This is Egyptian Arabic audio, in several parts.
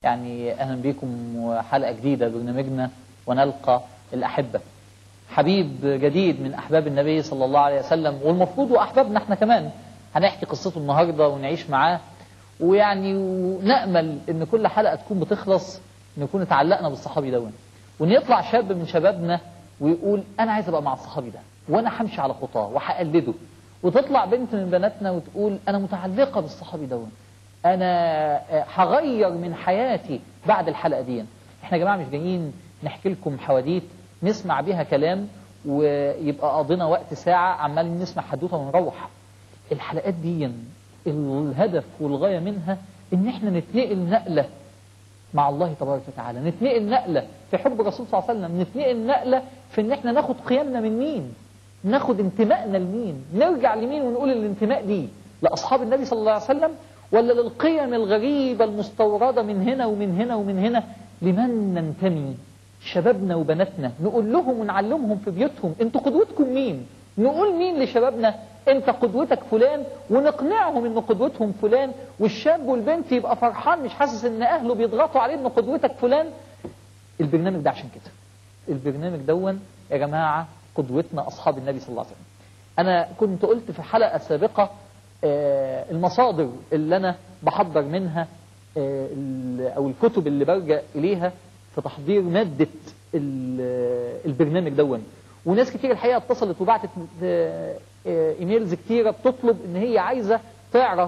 يعني أهلا بكم وحلقة جديدة برنامجنا ونلقى الأحبة حبيب جديد من أحباب النبي صلى الله عليه وسلم والمفروض وأحبابنا احنا كمان هنحكي قصته النهاردة ونعيش معاه ويعني ونأمل إن كل حلقة تكون بتخلص نكون اتعلقنا بالصحابي دون وإن يطلع شاب من شبابنا ويقول أنا عايز أبقى مع الصحابي ده وأنا همشي على خطاه وهقلده وتطلع بنت من بناتنا وتقول أنا متعلقة بالصحابي دون انا هغير من حياتي بعد الحلقه دي احنا يا جماعه مش جايين نحكي لكم حواديت نسمع بيها كلام ويبقى قضينا وقت ساعه عمال نسمع حدوته ونروح الحلقات دي الهدف والغايه منها ان احنا نتنقل نقله مع الله تبارك وتعالى نتنقل نقله في حب الرسول صلى الله عليه وسلم نتنقل نقله في ان احنا ناخد قيمنا من مين ناخد انتمائنا لمين نرجع لمين ونقول الانتماء دي لاصحاب النبي صلى الله عليه وسلم ولا للقيم الغريبة المستوردة من هنا ومن هنا ومن هنا لمن ننتمي شبابنا وبناتنا نقول لهم ونعلمهم في بيوتهم انتوا قدوتكم مين نقول مين لشبابنا انت قدوتك فلان ونقنعهم ان قدوتهم فلان والشاب والبنت يبقى فرحان مش حاسس ان اهله بيضغطوا عليه ان قدوتك فلان البرنامج ده عشان كده البرنامج دون يا جماعة قدوتنا اصحاب النبي صلى الله عليه وسلم انا كنت قلت في حلقة سابقة المصادر اللي أنا بحضر منها أو الكتب اللي برجع إليها في تحضير مادة البرنامج دون وناس كتير الحقيقة اتصلت وبعتت ايميلز كتيرة بتطلب ان هي عايزة تعرف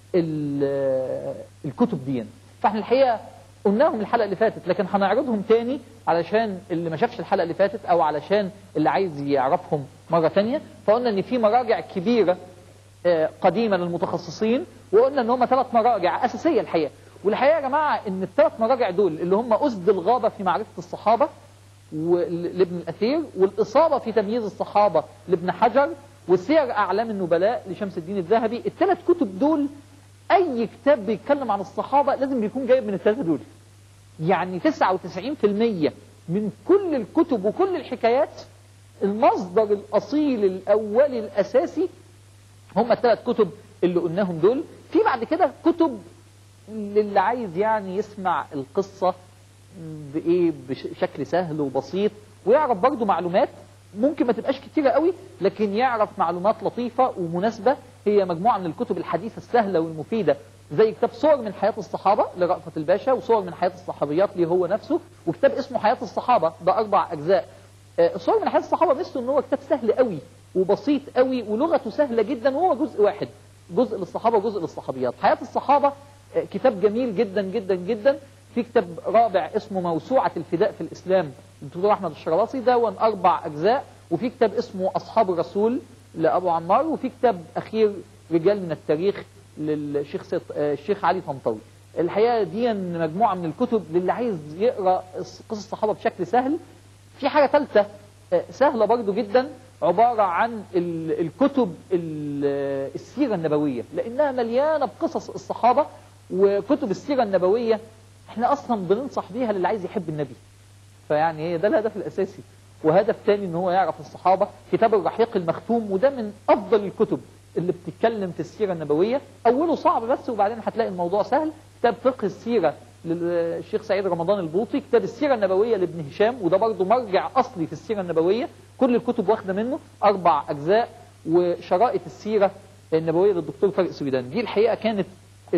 الكتب دي فاحنا الحقيقة قلناهم الحلقة اللي فاتت لكن هنعرضهم تاني علشان اللي ما شافش الحلقة اللي فاتت او علشان اللي عايز يعرفهم مرة تانية فقلنا ان في مراجع كبيرة قديمة للمتخصصين وقلنا ان هم ثلاث مراجع اساسية الحقيقة والحقيقة يا جماعة ان الثلاث مراجع دول اللي هم أسد الغابة في معرفة الصحابة لابن الأثير والإصابة في تمييز الصحابة لابن حجر وسير أعلام النبلاء لشمس الدين الذهبي الثلاث كتب دول أي كتاب بيتكلم عن الصحابة لازم بيكون جايب من الثلاثة دول يعني 99% من كل الكتب وكل الحكايات المصدر الأصيل الأولي الأساسي هم الثلاث كتب اللي قلناهم دول في بعد كده كتب للي عايز يعني يسمع القصة بإيه بشكل سهل وبسيط ويعرف برضو معلومات ممكن ما تبقاش كتيرة قوي لكن يعرف معلومات لطيفة ومناسبة هي مجموعة من الكتب الحديثة السهلة والمفيدة زي كتاب صور من حياة الصحابة لرأفت الباشا وصور من حياة الصحابيات ليه هو نفسه وكتاب اسمه حياة الصحابة ده أربع أجزاء صور من حياة الصحابة مثله ان هو كتاب سهل قوي وبسيط قوي ولغته سهلة جدا وهو جزء واحد جزء للصحابة وجزء للصحابيات حياة الصحابة كتاب جميل جدا جدا جدا في كتاب رابع اسمه موسوعة الفداء في الإسلام للدكتور أحمد الشرواصي ده وان أربع أجزاء وفي كتاب اسمه أصحاب الرسول لأبو عمار وفي كتاب أخير رجال من التاريخ للشيخ سيط... الشيخ علي طنطاوي الحقيقة دي مجموعة من الكتب للي عايز يقرأ قصص الصحابة بشكل سهل في حاجة ثالثة سهلة برضو جدا عبارة عن الكتب السيرة النبوية لأنها مليانة بقصص الصحابة وكتب السيرة النبوية احنا أصلا بننصح بيها للي عايز يحب النبي فيعني ده الهدف الأساسي وهدف تاني ان هو يعرف الصحابة كتاب الرحيق المختوم وده من أفضل الكتب اللي بتتكلم في السيرة النبوية أوله صعب بس وبعدين هتلاقي الموضوع سهل كتاب فقه السيرة للشيخ سعيد رمضان البوطي كتاب السيرة النبوية لابن هشام وده برضه مرجع أصلي في السيرة النبوية كل الكتب واخدة منه أربع أجزاء وشرائط السيرة النبوية للدكتور فارق سويدان دي الحقيقة كانت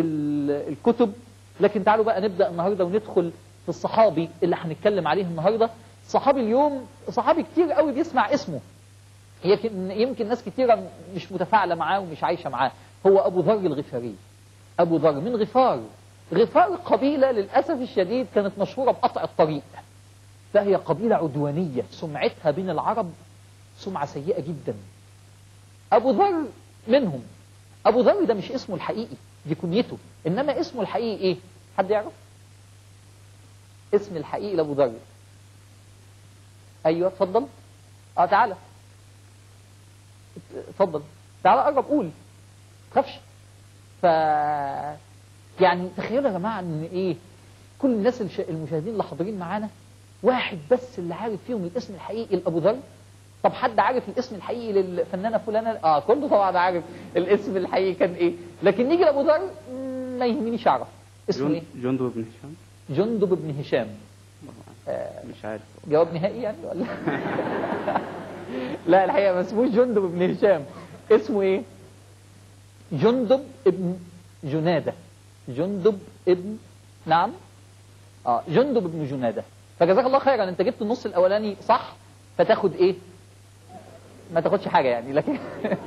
الكتب لكن تعالوا بقى نبدأ النهاردة وندخل في الصحابي اللي هنتكلم عليه النهاردة صحابي اليوم صحابي كتير قوي بيسمع اسمه يمكن يمكن ناس كتيرة مش متفاعلة معاه ومش عايشة معاه هو أبو ذر الغفاري أبو ذر من غفار غفار قبيلة للأسف الشديد كانت مشهورة بقطع الطريق فهي قبيلة عدوانية سمعتها بين العرب سمعة سيئة جدا أبو ذر منهم أبو ذر ده مش اسمه الحقيقي دي كنيته إنما اسمه الحقيقي إيه حد يعرف اسم الحقيقي لأبو ذر أيوة اتفضل اه تعالى اتفضل تعالى قرب قول تخافش ف يعني تخيلوا يا جماعة ان ايه كل الناس الش... المشاهدين اللي حاضرين معانا واحد بس اللي عارف فيهم الاسم الحقيقي لأبو ذر طب حد عارف الاسم الحقيقي للفنانة فلانة اه كله طبعا عارف الاسم الحقيقي كان ايه لكن نيجي لأبو ذر ما يهمنيش اعرف اسمه جون ايه جندب بن هشام جندب بن هشام مش عارف جواب نهائي يعني ولا لا الحقيقه ما اسموش جندب بن هشام اسمه ايه جندب ابن جناده جندب ابن نعم اه جندب ابن جناده فجزاك الله خيرا انت جبت النص الاولاني صح فتاخد ايه ما تاخدش حاجه يعني لكن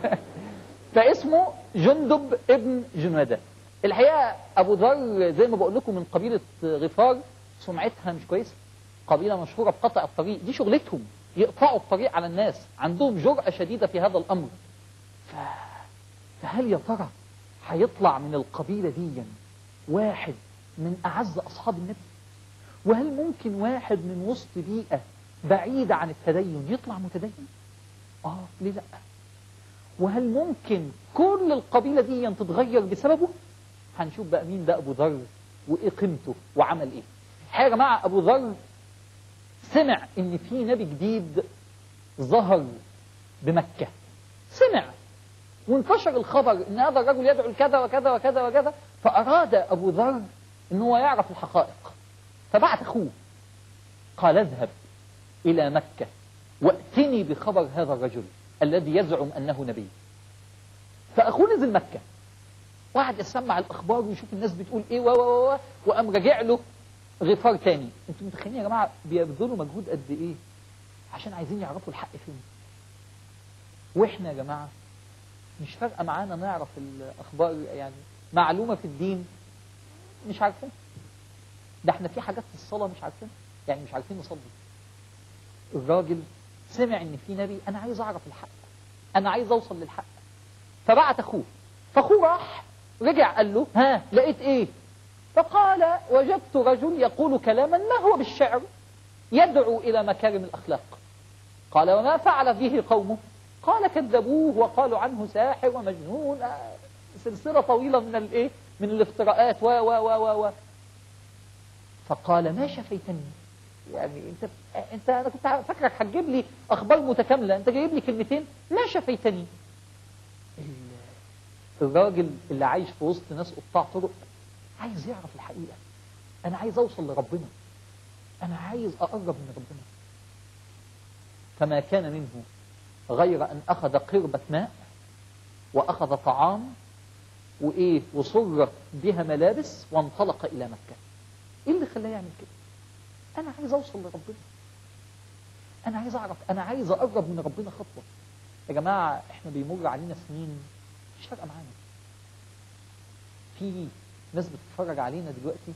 فاسمه جندب ابن جناده الحقيقه ابو ذر زي ما بقول لكم من قبيله غفار سمعتها مش كويسه قبيله مشهوره بقطع الطريق دي شغلتهم يقطعوا الطريق على الناس عندهم جرأة شديدة في هذا الأمر ف... فهل يا ترى هيطلع من القبيلة دي واحد من أعز أصحاب النبي وهل ممكن واحد من وسط بيئة بعيدة عن التدين يطلع متدين آه ليه لأ وهل ممكن كل القبيلة دي تتغير بسببه هنشوف بقى مين ده أبو ذر وإيه قيمته وعمل إيه الحقيقة يا جماعة أبو ذر سمع ان في نبي جديد ظهر بمكة سمع وانتشر الخبر ان هذا الرجل يدعو لكذا وكذا وكذا وكذا فاراد ابو ذر ان هو يعرف الحقائق فبعت اخوه قال اذهب الى مكة واتني بخبر هذا الرجل الذي يزعم انه نبي فاخوه نزل مكة وقعد يسمع الاخبار ويشوف الناس بتقول ايه و و و وقام راجع له غفار تاني انتوا متخيلين يا جماعة بيبذلوا مجهود قد ايه عشان عايزين يعرفوا الحق فين واحنا يا جماعة مش فارقة معانا نعرف الاخبار يعني معلومة في الدين مش عارفين ده احنا في حاجات في الصلاة مش عارفين يعني مش عارفين نصلي الراجل سمع ان في نبي انا عايز اعرف الحق انا عايز اوصل للحق فبعت اخوه فاخوه راح رجع قال له ها لقيت ايه فقال وجدت رجل يقول كلاما ما هو بالشعر يدعو إلى مكارم الأخلاق قال وما فعل به قومه قال كذبوه وقالوا عنه ساحر ومجنون سلسلة طويلة من الايه من الافتراءات و و و و و فقال ما شفيتني يعني انت انت انا كنت فاكرك هتجيب لي اخبار متكامله انت جايب لي كلمتين ما شفيتني الراجل اللي عايش في وسط ناس قطاع طرق عايز يعرف الحقيقة أنا عايز أوصل لربنا أنا عايز أقرب من ربنا فما كان منه غير أن أخذ قربة ماء وأخذ طعام وإيه وصر بها ملابس وانطلق إلى مكة إيه اللي خلاه يعمل كده أنا عايز أوصل لربنا أنا عايز أعرف أنا عايز أقرب من ربنا خطوة يا جماعة إحنا بيمر علينا سنين مش فارقة معانا في ناس بتتفرج علينا دلوقتي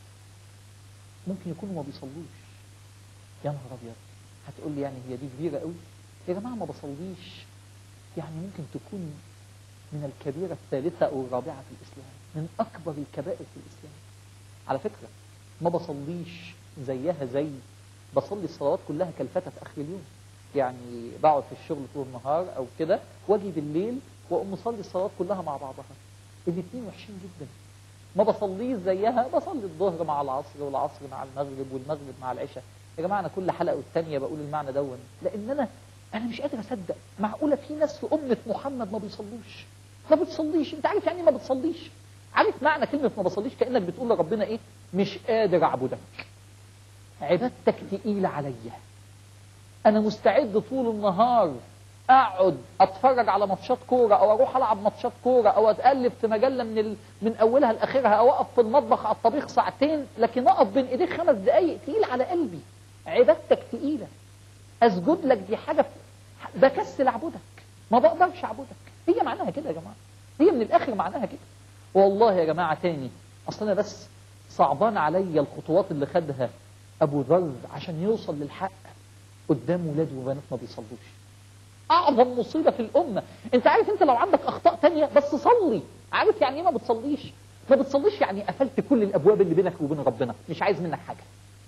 ممكن يكونوا ما بيصلوش يا نهار ابيض هتقول لي يعني هي دي كبيره قوي يا جماعه ما بصليش يعني ممكن تكون من الكبيره الثالثه او الرابعه في الاسلام من اكبر الكبائر في الاسلام على فكره ما بصليش زيها زي بصلي الصلوات كلها كالفتى في اخر اليوم يعني بقعد في الشغل طول النهار او كده واجي بالليل واقوم مصلي الصلوات كلها مع بعضها الاثنين وحشين جدا ما بصليش زيها بصلي الظهر مع العصر والعصر مع المغرب والمغرب مع العشاء يا جماعه انا كل حلقه والثانيه بقول المعنى دون لان انا انا مش قادر اصدق معقوله في ناس في امه محمد ما بيصلوش ما بتصليش انت عارف يعني ما بتصليش عارف معنى كلمه ما بصليش كانك بتقول لربنا ايه مش قادر اعبدك عبادتك تقيله عليا انا مستعد طول النهار اقعد اتفرج على ماتشات كوره او اروح العب ماتشات كوره او اتقلب في مجله من ال... من اولها لاخرها او اقف في المطبخ على الطبيخ ساعتين لكن اقف بين ايديك خمس دقائق تقيل على قلبي عبادتك تقيله اسجد لك دي حاجه بكسل اعبدك ما بقدرش اعبدك هي معناها كده يا جماعه هي من الاخر معناها كده والله يا جماعه تاني اصل انا بس صعبان عليا الخطوات اللي خدها ابو ذر عشان يوصل للحق قدام ولاد وبنات ما بيصلوش اعظم مصيبه في الامه انت عارف انت لو عندك اخطاء تانية بس صلي عارف يعني ايه ما بتصليش ما بتصليش يعني قفلت كل الابواب اللي بينك وبين ربنا مش عايز منك حاجه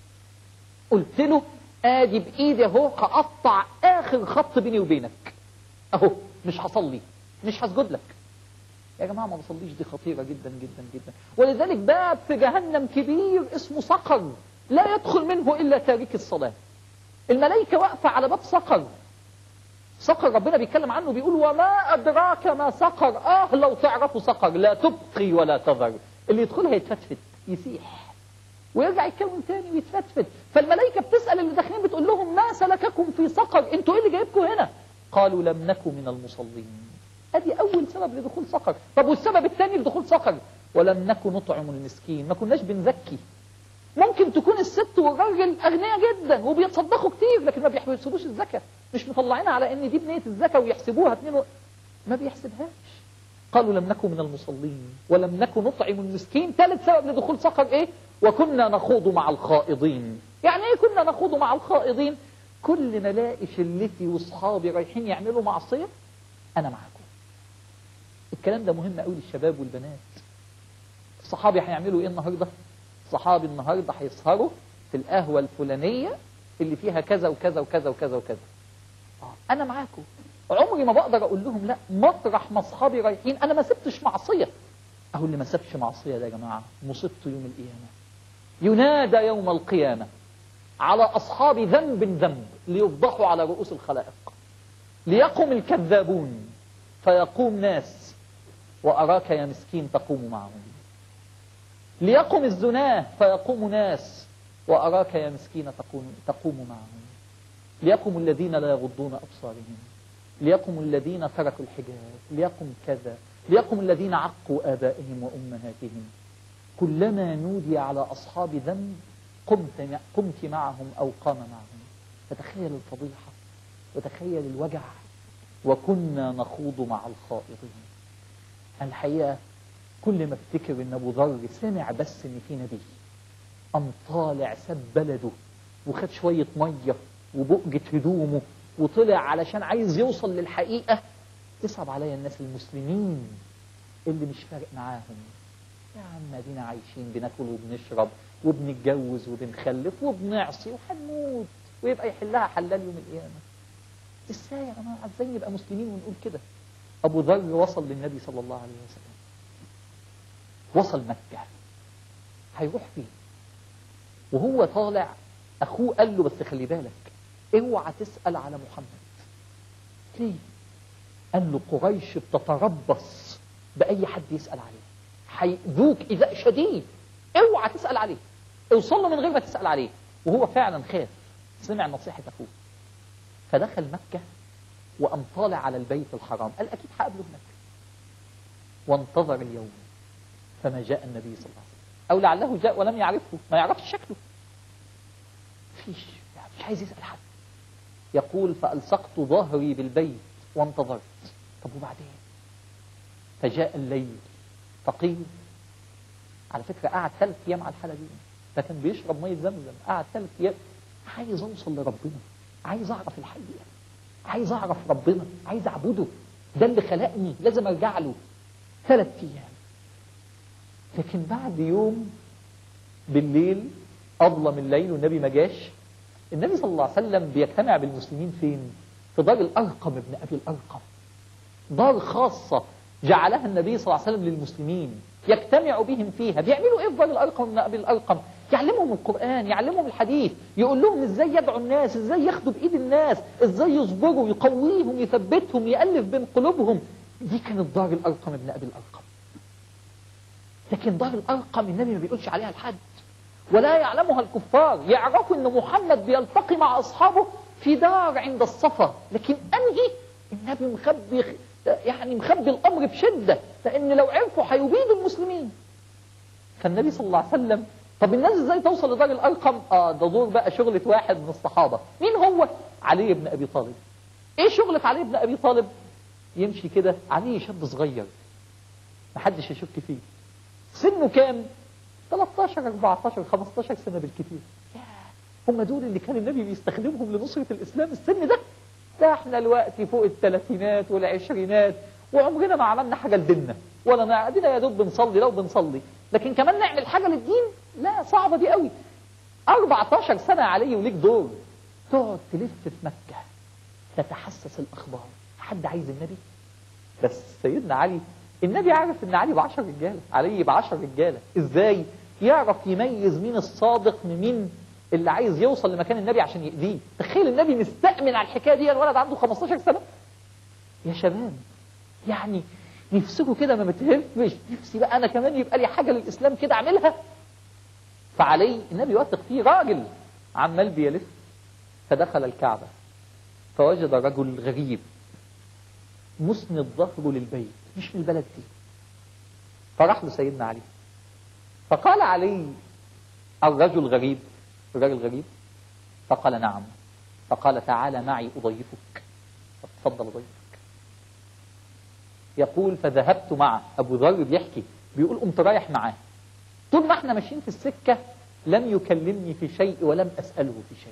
قلت له ادي بايدي اهو هقطع اخر خط بيني وبينك اهو مش هصلي مش هسجد لك يا جماعه ما بصليش دي خطيره جدا جدا جدا ولذلك باب في جهنم كبير اسمه صقر لا يدخل منه الا تارك الصلاه الملائكه واقفه على باب صقر صقر ربنا بيتكلم عنه بيقول وما أدراك ما صقر آه لو تعرفوا صقر لا تبقي ولا تذر اللي يدخلها يتفتفت يسيح ويرجع يتكون تاني ويتفتفت فالملائكة بتسأل اللي داخلين بتقول لهم ما سلككم في سقر انتوا ايه اللي جايبكم هنا قالوا لم نكن من المصلين ادي اول سبب لدخول سقر طب والسبب الثاني لدخول سقر ولم نكن نطعم المسكين ما كناش بنزكي ممكن تكون الست والراجل اغنياء جدا وبيتصدقوا كتير لكن ما بيحسبوش الزكاه مش مطلعينها على ان دي بنيه الزكاه ويحسبوها اتنين و... ما بيحسبهاش قالوا لم نكن من المصلين ولم نكن نطعم المسكين ثالث سبب لدخول سقر ايه وكنا نخوض مع الخائضين يعني ايه كنا نخوض مع الخائضين كل ما الاقي شلتي واصحابي رايحين يعملوا معصيه انا معاكم الكلام ده مهم قوي للشباب والبنات الصحابي هيعملوا ايه النهارده صحابي النهارده هيسهروا في القهوه الفلانيه اللي فيها كذا وكذا وكذا وكذا وكذا آه، انا معاكم عمري ما بقدر اقول لهم لا مطرح ما اصحابي رايحين انا ما سبتش معصيه اهو اللي ما سابش معصيه ده يا جماعه مصيبته يوم القيامه ينادى يوم القيامه على اصحاب ذنب ذنب ليفضحوا على رؤوس الخلائق ليقم الكذابون فيقوم ناس واراك يا مسكين تقوم معهم ليقم الزناه فيقوم ناس وأراك يا مسكين تقوم, تقوم معهم ليقم الذين لا يغضون أبصارهم ليقم الذين تركوا الحجاب ليقم كذا ليقم الذين عقوا آبائهم وأمهاتهم كلما نودي على أصحاب ذنب قمت, قمت معهم أو قام معهم فتخيل الفضيحة وتخيل الوجع وكنا نخوض مع الخائضين الحقيقة كل ما افتكر ان ابو ذر سمع بس ان في نبي قام طالع ساب بلده وخد شويه ميه وبقجه هدومه وطلع علشان عايز يوصل للحقيقه تصعب عليا الناس المسلمين اللي مش فارق معاهم يا عم ادينا عايشين بناكل وبنشرب وبنتجوز وبنخلف وبنعصي وهنموت ويبقى يحلها حلال يوم القيامه ازاي يا جماعه ازاي نبقى مسلمين ونقول كده ابو ذر وصل للنبي صلى الله عليه وسلم وصل مكة هيروح فين وهو طالع أخوه قال له بس خلي بالك اوعى تسأل على محمد ليه قال له قريش بتتربص بأي حد يسأل عليه هيأذوك إذاء شديد اوعى تسأل عليه اوصل له من غير ما تسأل عليه وهو فعلا خاف سمع نصيحة أخوه فدخل مكة وقام طالع على البيت الحرام قال أكيد هقابله هناك وانتظر اليوم فما جاء النبي صلى الله عليه وسلم أو لعله جاء ولم يعرفه ما يعرفش شكله فيش مش عايز يسأل حد يقول فألصقت ظهري بالبيت وانتظرت طب وبعدين فجاء الليل فقيل على فكرة قعد ثلاث أيام على الحالة دي فكان بيشرب مية زمزم قعد ثلاث أيام عايز أوصل لربنا عايز أعرف الحقيقة عايز أعرف ربنا عايز أعبده ده اللي خلقني لازم أرجع له ثلاث أيام لكن بعد يوم بالليل أظلم الليل والنبي ما جاش النبي صلى الله عليه وسلم بيجتمع بالمسلمين فين في دار الأرقم ابن أبي الأرقم دار خاصة جعلها النبي صلى الله عليه وسلم للمسلمين يجتمع بهم فيها بيعملوا ايه في دار الأرقم ابن أبي الأرقم يعلمهم القرآن يعلمهم الحديث يقول لهم ازاي يدعوا الناس ازاي ياخدوا بإيد الناس ازاي يصبروا يقويهم يثبتهم يألف بين قلوبهم دي كانت دار الأرقم ابن أبي الأرقم لكن دار الأرقم النبي ما بيقولش عليها لحد ولا يعلمها الكفار يعرفوا ان محمد بيلتقي مع اصحابه في دار عند الصفا لكن انهي النبي مخبي يعني مخبي الامر بشده لان لو عرفوا هيبيدوا المسلمين فالنبي صلى الله عليه وسلم طب الناس ازاي توصل لدار الارقم اه ده دور بقى شغله واحد من الصحابه مين هو علي بن ابي طالب ايه شغله علي بن ابي طالب يمشي كده علي شاب صغير محدش يشك فيه سنه كام 13 14 15 سنة بالكثير هم دول اللي كان النبي بيستخدمهم لنصرة الإسلام السن ده ده احنا الوقت فوق الثلاثينات والعشرينات وعمرنا ما عملنا حاجة لديننا ولا قاعدين يا دوب بنصلي لو بنصلي لكن كمان نعمل حاجة للدين لا صعبة دي قوي 14 سنة علي وليك دور تقعد تلف في مكة تتحسس الأخبار حد عايز النبي بس سيدنا علي النبي عارف ان علي بعشر رجاله علي بعشر رجاله ازاي يعرف يميز مين الصادق من مين اللي عايز يوصل لمكان النبي عشان يأذيه تخيل النبي مستأمن على الحكايه دي الولد عنده 15 سنه يا شباب يعني نفسكم كده ما متهفش نفسي بقى انا كمان يبقى لي حاجه للاسلام كده اعملها فعلي النبي واثق فيه راجل عمال بيلف فدخل الكعبة فوجد رجل غريب مسند ظهره للبيت مش من البلد دي فراح لسيدنا علي فقال علي الرجل غريب الرجل غريب فقال نعم فقال تعالى معي أضيفك تفضل أضيفك يقول فذهبت معه أبو ذر بيحكي بيقول قمت رايح معاه طول ما احنا ماشيين في السكة لم يكلمني في شيء ولم أسأله في شيء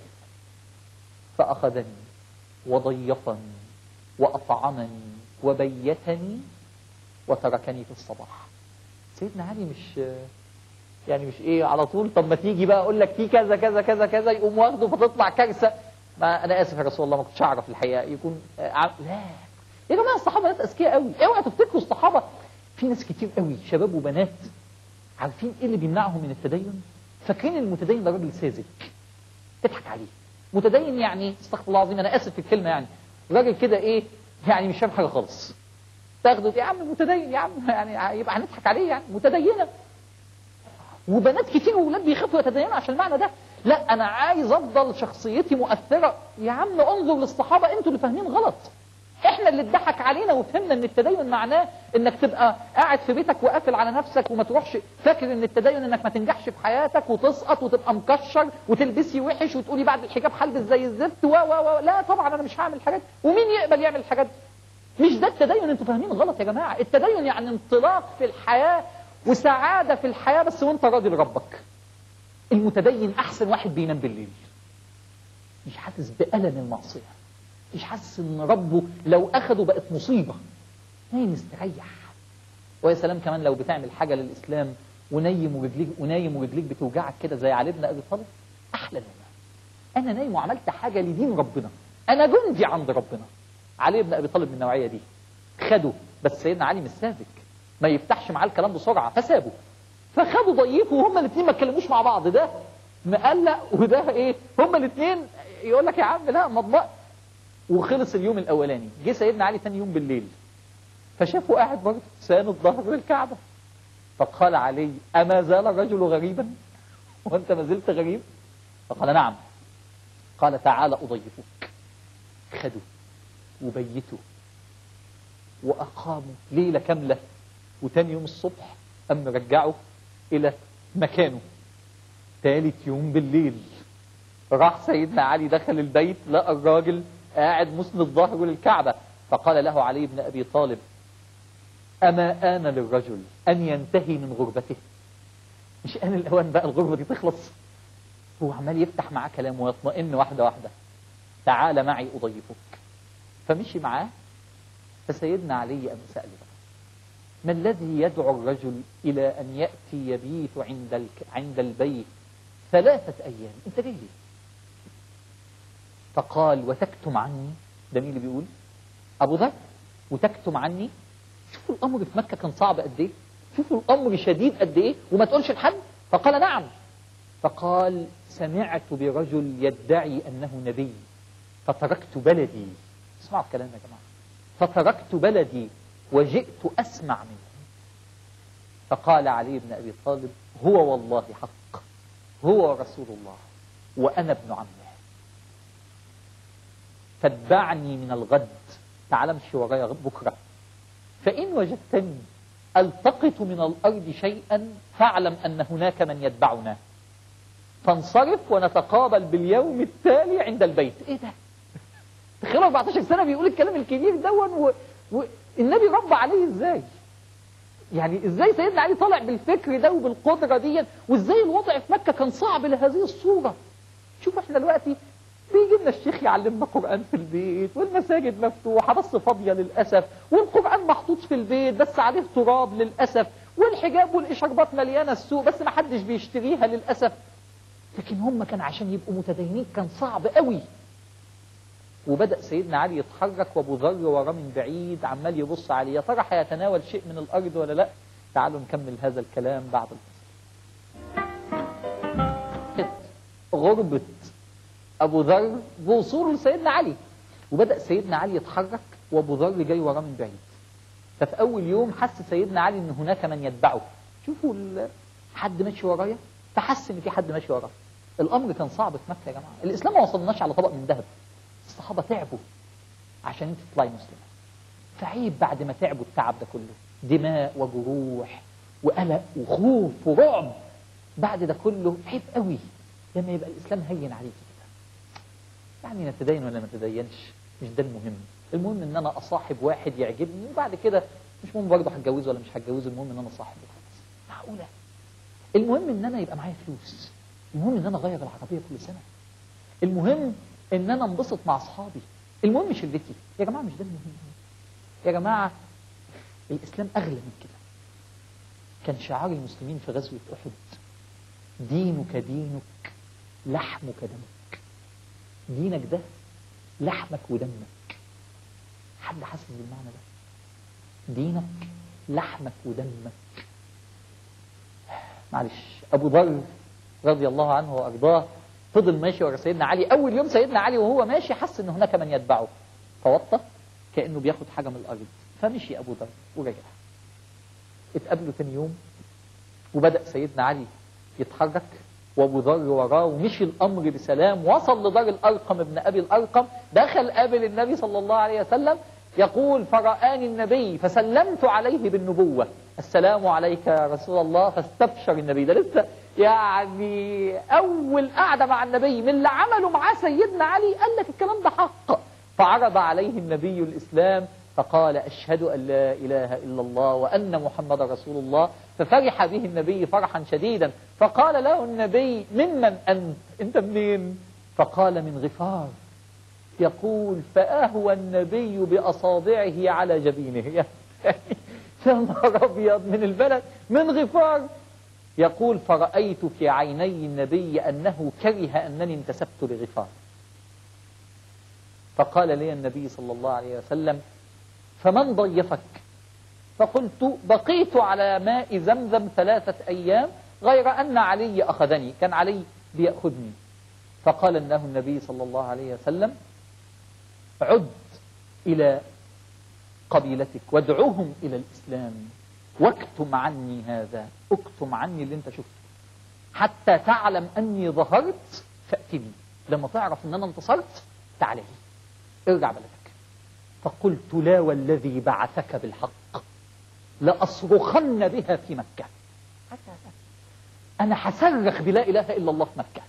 فأخذني وضيفني وأطعمني وبيتني وتركني في الصباح سيدنا علي مش يعني مش ايه على طول طب ما تيجي بقى اقول لك في كذا كذا كذا كذا يقوم واخده فتطلع كارثه ما انا اسف يا رسول الله ما كنتش اعرف الحقيقه يكون آه، ع- لا يا جماعه الصحابه ناس اذكياء قوي اوعى تفتكروا الصحابه في ناس كتير قوي شباب وبنات عارفين ايه اللي بيمنعهم من التدين فاكرين المتدين ده راجل ساذج تضحك عليه متدين يعني استغفر الله العظيم انا اسف في الكلمه يعني راجل كده ايه يعني مش فاهم حاجه خالص تاخده يا عم متدين يا عم يعني يبقى هنضحك عليه يعني متدينه وبنات كتير وولاد بيخافوا يتدينوا عشان المعنى ده لا انا عايز افضل شخصيتي مؤثره يا عم انظر للصحابه انتوا اللي فاهمين غلط احنا اللي اتضحك علينا وفهمنا ان التدين معناه انك تبقى قاعد في بيتك وقافل على نفسك وما تروحش فاكر ان التدين انك ما تنجحش في حياتك وتسقط وتبقى مكشر وتلبسي وحش وتقولي بعد الحجاب هلبس زي الزفت و و و لا طبعا انا مش هعمل الحاجات دي. ومين يقبل يعمل الحاجات دي مش ده التدين انتوا فاهمين غلط يا جماعه التدين يعني انطلاق في الحياه وسعاده في الحياه بس وانت راضي لربك المتدين احسن واحد بينام بالليل مش حاسس بألم المعصيه مش حاسس ان ربه لو اخده بقت مصيبه نايم مستريح ويا سلام كمان لو بتعمل حاجه للاسلام ونايم ورجليك ونايم ورجليك بتوجعك كده زي علي بن ابي طالب احلى نوم انا نايم وعملت حاجه لدين ربنا انا جندي عند ربنا علي بن ابي طالب من النوعيه دي خده بس سيدنا علي مش ساذج ما يفتحش معاه الكلام بسرعه فسابه فخدوا ضيفه وهما الاثنين ما اتكلموش مع بعض ده مقلق وده ايه هما الاثنين يقول لك يا عم لا مضبط وخلص اليوم الاولاني جه سيدنا علي ثاني يوم بالليل فشافه قاعد برضه ساند ظهر الكعبه فقال علي اما زال الرجل غريبا وانت ما زلت غريب فقال نعم قال تعالى اضيفك خدوا وبيتوا واقاموا ليله كامله وتاني يوم الصبح قام رجعه الى مكانه ثالث يوم بالليل راح سيدنا علي دخل البيت لقى الراجل قاعد مسند ظهره للكعبة فقال له علي بن أبي طالب أما آن للرجل أن ينتهي من غربته مش آن الأوان بقى الغربة دي تخلص هو عمال يفتح معاه كلام ويطمئن واحدة واحدة تعال معي أضيفك فمشي معاه فسيدنا علي أم سأل بقى ما الذي يدعو الرجل إلى أن يأتي يبيت عند, الك... عند البيت ثلاثة أيام أنت جاي ليه فقال وتكتم عني ده مين اللي بيقول أبو ذر وتكتم عني شوفوا الأمر في مكة كان صعب قد إيه شوفوا الأمر شديد قد إيه وما تقولش لحد فقال نعم فقال سمعت برجل يدعي أنه نبي فتركت بلدي اسمعوا الكلام يا جماعة فتركت بلدي وجئت أسمع منه فقال علي بن أبي طالب هو والله حق هو رسول الله وأنا ابن عمه فاتبعني من الغد تعال امشي ورايا بكرة فإن وجدتني ألتقط من الأرض شيئا فاعلم أن هناك من يتبعنا فانصرف ونتقابل باليوم التالي عند البيت ايه ده تخيل 14 سنة بيقول الكلام الكبير دون و... والنبي رب عليه ازاي يعني ازاي سيدنا علي طالع بالفكر ده وبالقدرة دي وازاي الوضع في مكة كان صعب لهذه الصورة شوف احنا دلوقتي بيجي لنا الشيخ يعلمنا قرآن في البيت والمساجد مفتوحة بس فاضية للأسف والقرآن محطوط في البيت بس عليه تراب للأسف والحجاب والإشاربات مليانة السوق بس ما حدش بيشتريها للأسف لكن هم كان عشان يبقوا متدينين كان صعب قوي وبدأ سيدنا علي يتحرك وابو ذر وراه من بعيد عمال يبص عليه يا ترى هيتناول شيء من الأرض ولا لا تعالوا نكمل هذا الكلام بعد الفصل غربة أبو ذر بوصوله لسيدنا علي وبدأ سيدنا علي يتحرك وأبو ذر جاي وراه من بعيد ففي أول يوم حس سيدنا علي إن هناك من يتبعه شوفوا حد ماشي ورايا فحس ان في حد ماشي وراه الامر كان صعب في مكه يا جماعه الاسلام ما وصلناش على طبق من ذهب الصحابه تعبوا عشان انت تطلعي مسلمه فعيب بعد ما تعبوا التعب ده كله دماء وجروح وقلق وخوف ورعب بعد ده كله عيب قوي لما يبقى الاسلام هين عليك كده يعني نتدين ولا ما نتدينش مش ده المهم المهم ان انا اصاحب واحد يعجبني وبعد كده مش مهم برضه هتجوزه ولا مش هتجوزه المهم ان انا صاحبه خلاص معقوله المهم ان انا يبقى معايا فلوس المهم ان انا اغير العربيه كل سنه المهم ان انا انبسط مع اصحابي المهم شلتي يا جماعه مش ده المهم يا جماعه الاسلام اغلى من كده كان شعار المسلمين في غزوه احد دينك دينك لحمك دمك دينك ده لحمك ودمك حد حاسس بالمعنى ده دينك لحمك ودمك معلش ابو ذر رضي الله عنه وارضاه فضل ماشي ورا سيدنا علي اول يوم سيدنا علي وهو ماشي حس ان هناك من يتبعه فوطى كانه بياخد حاجه من الارض فمشي ابو ذر ورجع اتقابلوا تاني يوم وبدا سيدنا علي يتحرك وابو ذر وراه ومشي الامر بسلام وصل لدار الارقم ابن ابي الارقم دخل قابل النبي صلى الله عليه وسلم يقول فرآني النبي فسلمت عليه بالنبوة السلام عليك يا رسول الله فاستبشر النبي ده لسه يعني أول قعدة مع النبي من اللي عمله معاه سيدنا علي قال لك الكلام ده حق فعرض عليه النبي الإسلام فقال أشهد أن لا إله إلا الله وأن محمد رسول الله ففرح به النبي فرحا شديدا فقال له النبي ممن أنت أنت منين فقال من غفار يقول فأهوى النبي بأصابعه على جبينه يا نهار أبيض من البلد من غفار يقول فرأيت في عيني النبي أنه كره أنني انتسبت لغفار فقال لي النبي صلى الله عليه وسلم فمن ضيفك فقلت بقيت على ماء زمزم ثلاثة أيام غير أن علي أخذني كان علي بيأخذني فقال له النبي صلى الله عليه وسلم عد إلى قبيلتك وادعوهم إلى الإسلام واكتم عني هذا اكتم عني اللي انت شفته حتى تعلم أني ظهرت فأتني لما تعرف أن أنا انتصرت تعالي ارجع بلدك فقلت لا والذي بعثك بالحق لأصرخن بها في مكة أنا حصرخ بلا إله إلا الله في مكة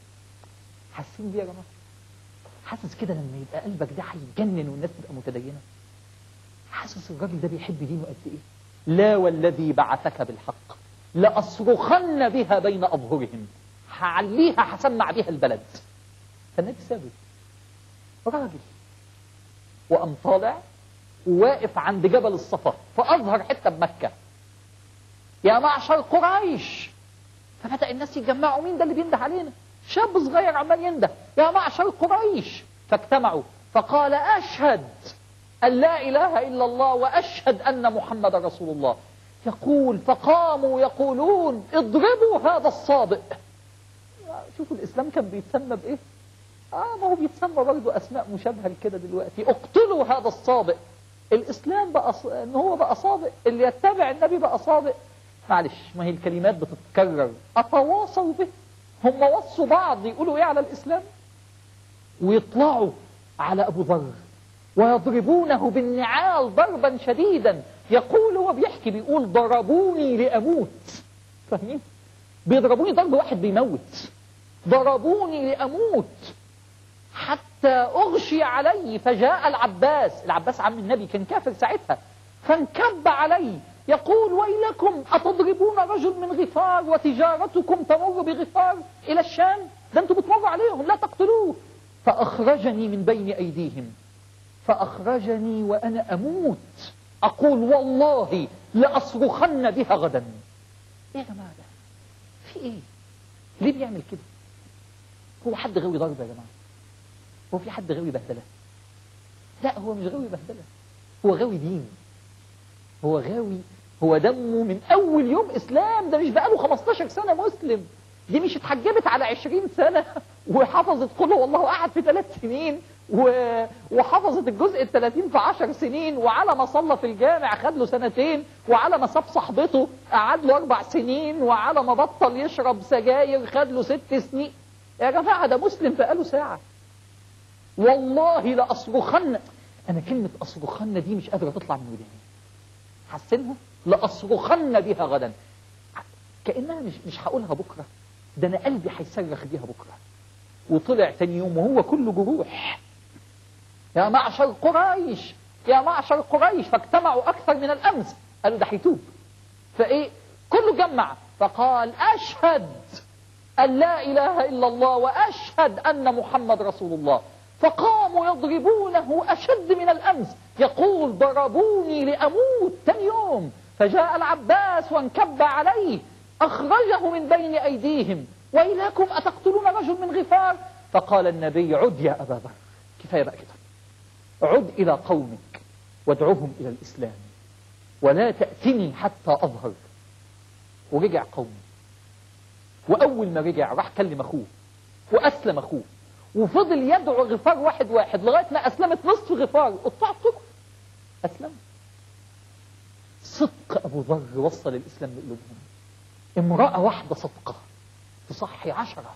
حاسين بيه يا جماعة حاسس كده لما يبقى قلبك ده هيتجنن والناس تبقى متدينة حاسس الراجل ده بيحب دينه قد ايه لا والذي بعثك بالحق لأصرخن بها بين أظهرهم هعليها هسمع بها البلد فالنبي سابه راجل وقام طالع وواقف عند جبل الصفا فأظهر حتة بمكة يا معشر قريش فبدأ الناس يتجمعوا مين ده اللي بينده علينا شاب صغير عمال ينده يا معشر قريش فاجتمعوا فقال أشهد أن لا إله إلا الله وأشهد أن محمد رسول الله يقول فقاموا يقولون اضربوا هذا الصابئ شوفوا الإسلام كان بيتسمى بإيه آه ما هو بيتسمى برضه أسماء مشابهة لكده دلوقتي اقتلوا هذا الصابئ الإسلام بقى ص... إن هو بقى صابئ اللي يتبع النبي بقى صابئ معلش ما هي الكلمات بتتكرر أتواصوا به هم وصوا بعض يقولوا إيه على الإسلام ويطلعوا على أبو ذر ويضربونه بالنعال ضربا شديدا يقول هو بيحكي بيقول ضربوني لأموت فاهمين بيضربوني ضرب واحد بيموت ضربوني لأموت حتى أغشي علي فجاء العباس العباس عم النبي كان كافر ساعتها فانكب علي يقول ويلكم أتضربون رجل من غفار وتجارتكم تمر بغفار إلى الشام ده أنتم بتمروا عليهم لا تقتلوه فأخرجني من بين أيديهم فأخرجني وأنا أموت أقول والله لأصرخن بها غدا إيه يا جماعة ده في إيه ليه بيعمل كده هو حد غاوي ضرب يا جماعة هو في حد غاوي بهدلة لا هو مش غاوي بهدلة هو غاوي دين هو غاوي هو دمه من أول يوم إسلام ده مش بقاله 15 سنة مسلم دي مش اتحجبت على 20 سنة وحفظت قل هو الله أحد في ثلاث سنين و... وحفظت الجزء الثلاثين في عشر سنين وعلى ما صلى في الجامع خد له سنتين وعلى ما ساب صاحبته قعد له أربع سنين وعلى ما بطل يشرب سجاير خد له ست سنين يا جماعة ده مسلم بقاله ساعة والله لأصرخن أنا كلمة أصرخن دي مش قادرة تطلع من وداني حسنها لأصرخن بها غدا كأنها مش مش هقولها بكرة ده أنا قلبي هيصرخ بيها بكرة وطلع تاني يوم وهو كله جروح يا معشر قريش يا معشر قريش فاجتمعوا أكثر من الأمس قالوا ده هيتوب فإيه كله جمع فقال أشهد أن لا إله إلا الله وأشهد أن محمد رسول الله فقاموا يضربونه أشد من الأمس يقول ضربوني لأموت تاني يوم فجاء العباس وانكب عليه أخرجه من بين أيديهم وإليكم أتقتلون رجل من غفار فقال النبي عد يا أبا ذر كفاية بقى كده عد إلى قومك وادعوهم إلى الإسلام ولا تأتني حتى أظهر ورجع قومه وأول ما رجع راح كلم أخوه وأسلم أخوه وفضل يدعو غفار واحد واحد لغاية ما أسلمت نصف غفار قطاع الطرق أسلم صدق أبو ذر وصل الإسلام لقلوبهم امرأة واحدة صدقة تصحي عشرة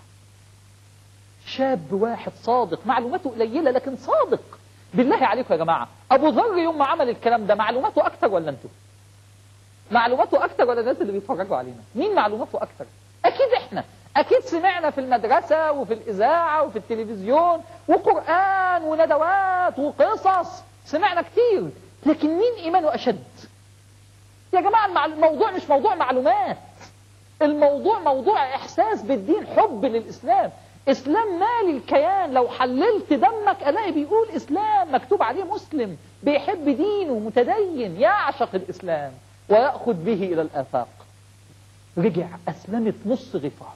شاب واحد صادق معلوماته قليلة لكن صادق بالله عليكم يا جماعة أبو ذر يوم ما عمل الكلام ده معلوماته أكتر ولا أنتم معلوماته أكتر ولا الناس اللي بيتفرجوا علينا مين معلوماته أكتر أكيد إحنا أكيد سمعنا في المدرسة وفي الإذاعة وفي التلفزيون وقرآن وندوات وقصص سمعنا كتير لكن مين إيمانه أشد يا جماعة الموضوع مش موضوع معلومات الموضوع موضوع إحساس بالدين حب للإسلام إسلام مالي الكيان لو حللت دمك ألاقي بيقول إسلام مكتوب عليه مسلم بيحب دينه متدين يعشق الإسلام ويأخذ به إلى الآفاق رجع أسلمت نص غفار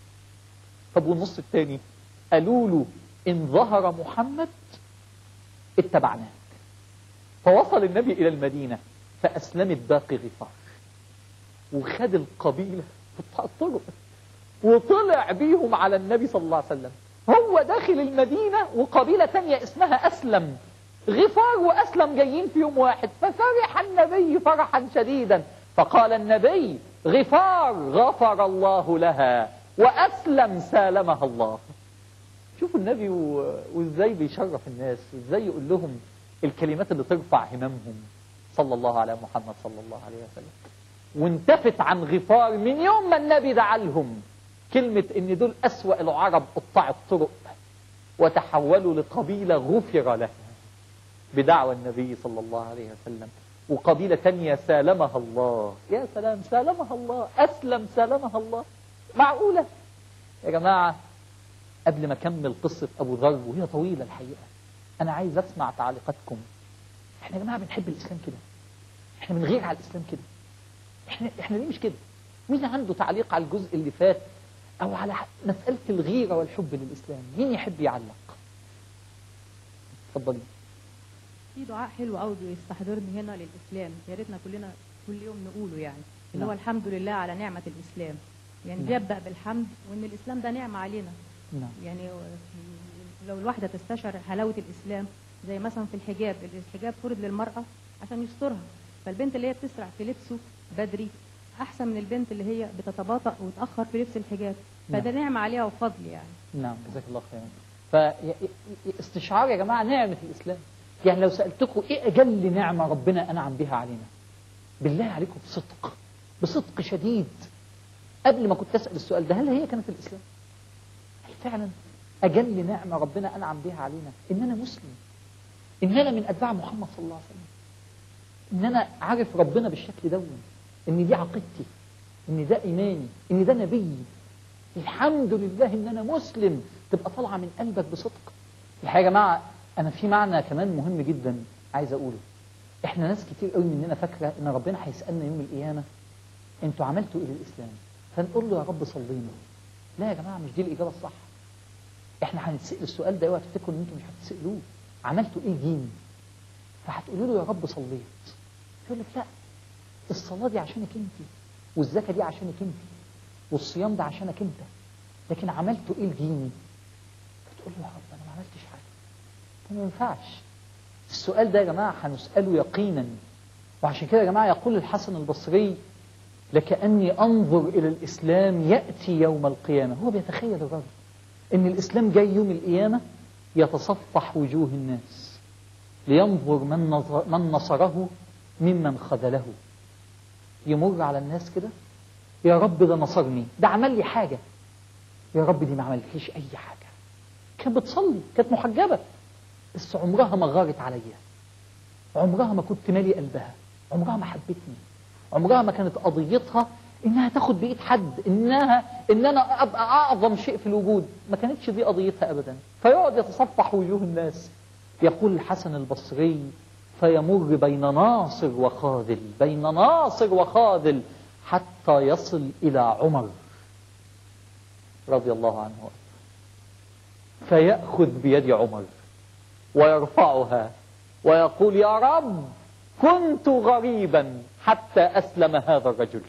طب والنص الثاني قالوا له إن ظهر محمد اتبعناك فوصل النبي إلى المدينة فأسلمت باقي غفار وخد القبيلة في الطرق وطلع بيهم على النبي صلى الله عليه وسلم هو داخل المدينة وقبيلة تانية اسمها أسلم غفار وأسلم جايين في يوم واحد ففرح النبي فرحا شديدا فقال النبي غفار غفر الله لها وأسلم سالمها الله شوفوا النبي و... وازاي بيشرف الناس وازاي يقول لهم الكلمات اللي ترفع هممهم صلى الله على محمد صلى الله عليه وسلم وانتفت عن غفار من يوم ما النبي دعا لهم كلمة ان دول أسوأ العرب قطاع الطرق وتحولوا لقبيلة غفر لها بدعوى النبي صلى الله عليه وسلم وقبيلة تانية سالمها الله يا سلام سالمها الله أسلم سالمها الله معقولة يا جماعة قبل ما أكمل قصة أبو ذر وهي طويلة الحقيقة أنا عايز أسمع تعليقاتكم إحنا يا جماعة بنحب الإسلام كده إحنا بنغير على الإسلام كده إحنا إحنا ليه مش كده مين عنده تعليق على الجزء اللي فات أو على مسألة الغيرة والحب للإسلام مين يحب يعلق اتفضلي في دعاء حلو قوي بيستحضرني هنا للاسلام يا ريتنا كلنا كل يوم نقوله يعني اللي هو نعم. الحمد لله على نعمه الاسلام يعني نعم. بيبدا بالحمد وان الاسلام ده نعمه علينا نعم يعني لو الواحده تستشعر حلاوه الاسلام زي مثلا في الحجاب الحجاب فرض للمراه عشان يسترها فالبنت اللي هي بتسرع في لبسه بدري احسن من البنت اللي هي بتتباطأ وتاخر في لبس الحجاب فده نعمه عليها وفضل يعني نعم جزاك الله خيرا فاستشعار يا جماعة نعمة الإسلام يعني لو سألتكم إيه أجل نعمة ربنا أنعم بها علينا بالله عليكم بصدق بصدق شديد قبل ما كنت أسأل السؤال ده هل هي كانت الإسلام هل فعلا أجل نعمة ربنا أنعم بها علينا إن أنا مسلم إن أنا من أتباع محمد صلى الله عليه وسلم إن أنا عارف ربنا بالشكل دون إن دي عقيدتي إن ده إيماني إن ده نبي الحمد لله إن أنا مسلم تبقى طالعة من قلبك بصدق الحقيقة يا جماعة أنا في معنى كمان مهم جدا عايز أقوله إحنا ناس كتير قوي مننا فاكرة إن ربنا هيسألنا يوم القيامة أنتوا عملتوا إيه للإسلام فنقول له يا رب صلينا لا يا جماعة مش دي الإجابة الصح إحنا هنتسأل السؤال ده اوعى تفتكروا إن أنتوا مش هتسألوه عملتوا إيه دين فهتقولوا له يا رب صليت يقول لك لا الصلاة دي عشانك أنت والزكاة دي عشانك أنت والصيام ده عشانك أنت لكن عملتوا إيه لديني فتقول له يا رب أنا ما عملتش حاجة ما ينفعش السؤال ده يا جماعة هنسأله يقينا وعشان كده يا جماعة يقول الحسن البصري لكأني أنظر إلى الإسلام يأتي يوم القيامة هو بيتخيل الرجل إن الإسلام جاي يوم القيامة يتصفح وجوه الناس لينظر من, نظر من نصره ممن خذله يمر على الناس كده يا رب ده نصرني ده عمل لي حاجة يا رب دي ما عملتليش أي حاجة كانت بتصلي كانت محجبة بس عمرها ما غارت عليا عمرها ما كنت مالي قلبها عمرها ما حبتني عمرها ما كانت قضيتها انها تاخد بايد حد انها ان انا ابقى اعظم شيء في الوجود ما كانتش دي قضيتها ابدا فيقعد يتصفح وجوه الناس يقول الحسن البصري فيمر بين ناصر وخاذل بين ناصر وخاذل حتى يصل الى عمر رضي الله عنه فيأخذ بيد عمر ويرفعها ويقول يا رب كنت غريبا حتى أسلم هذا الرجل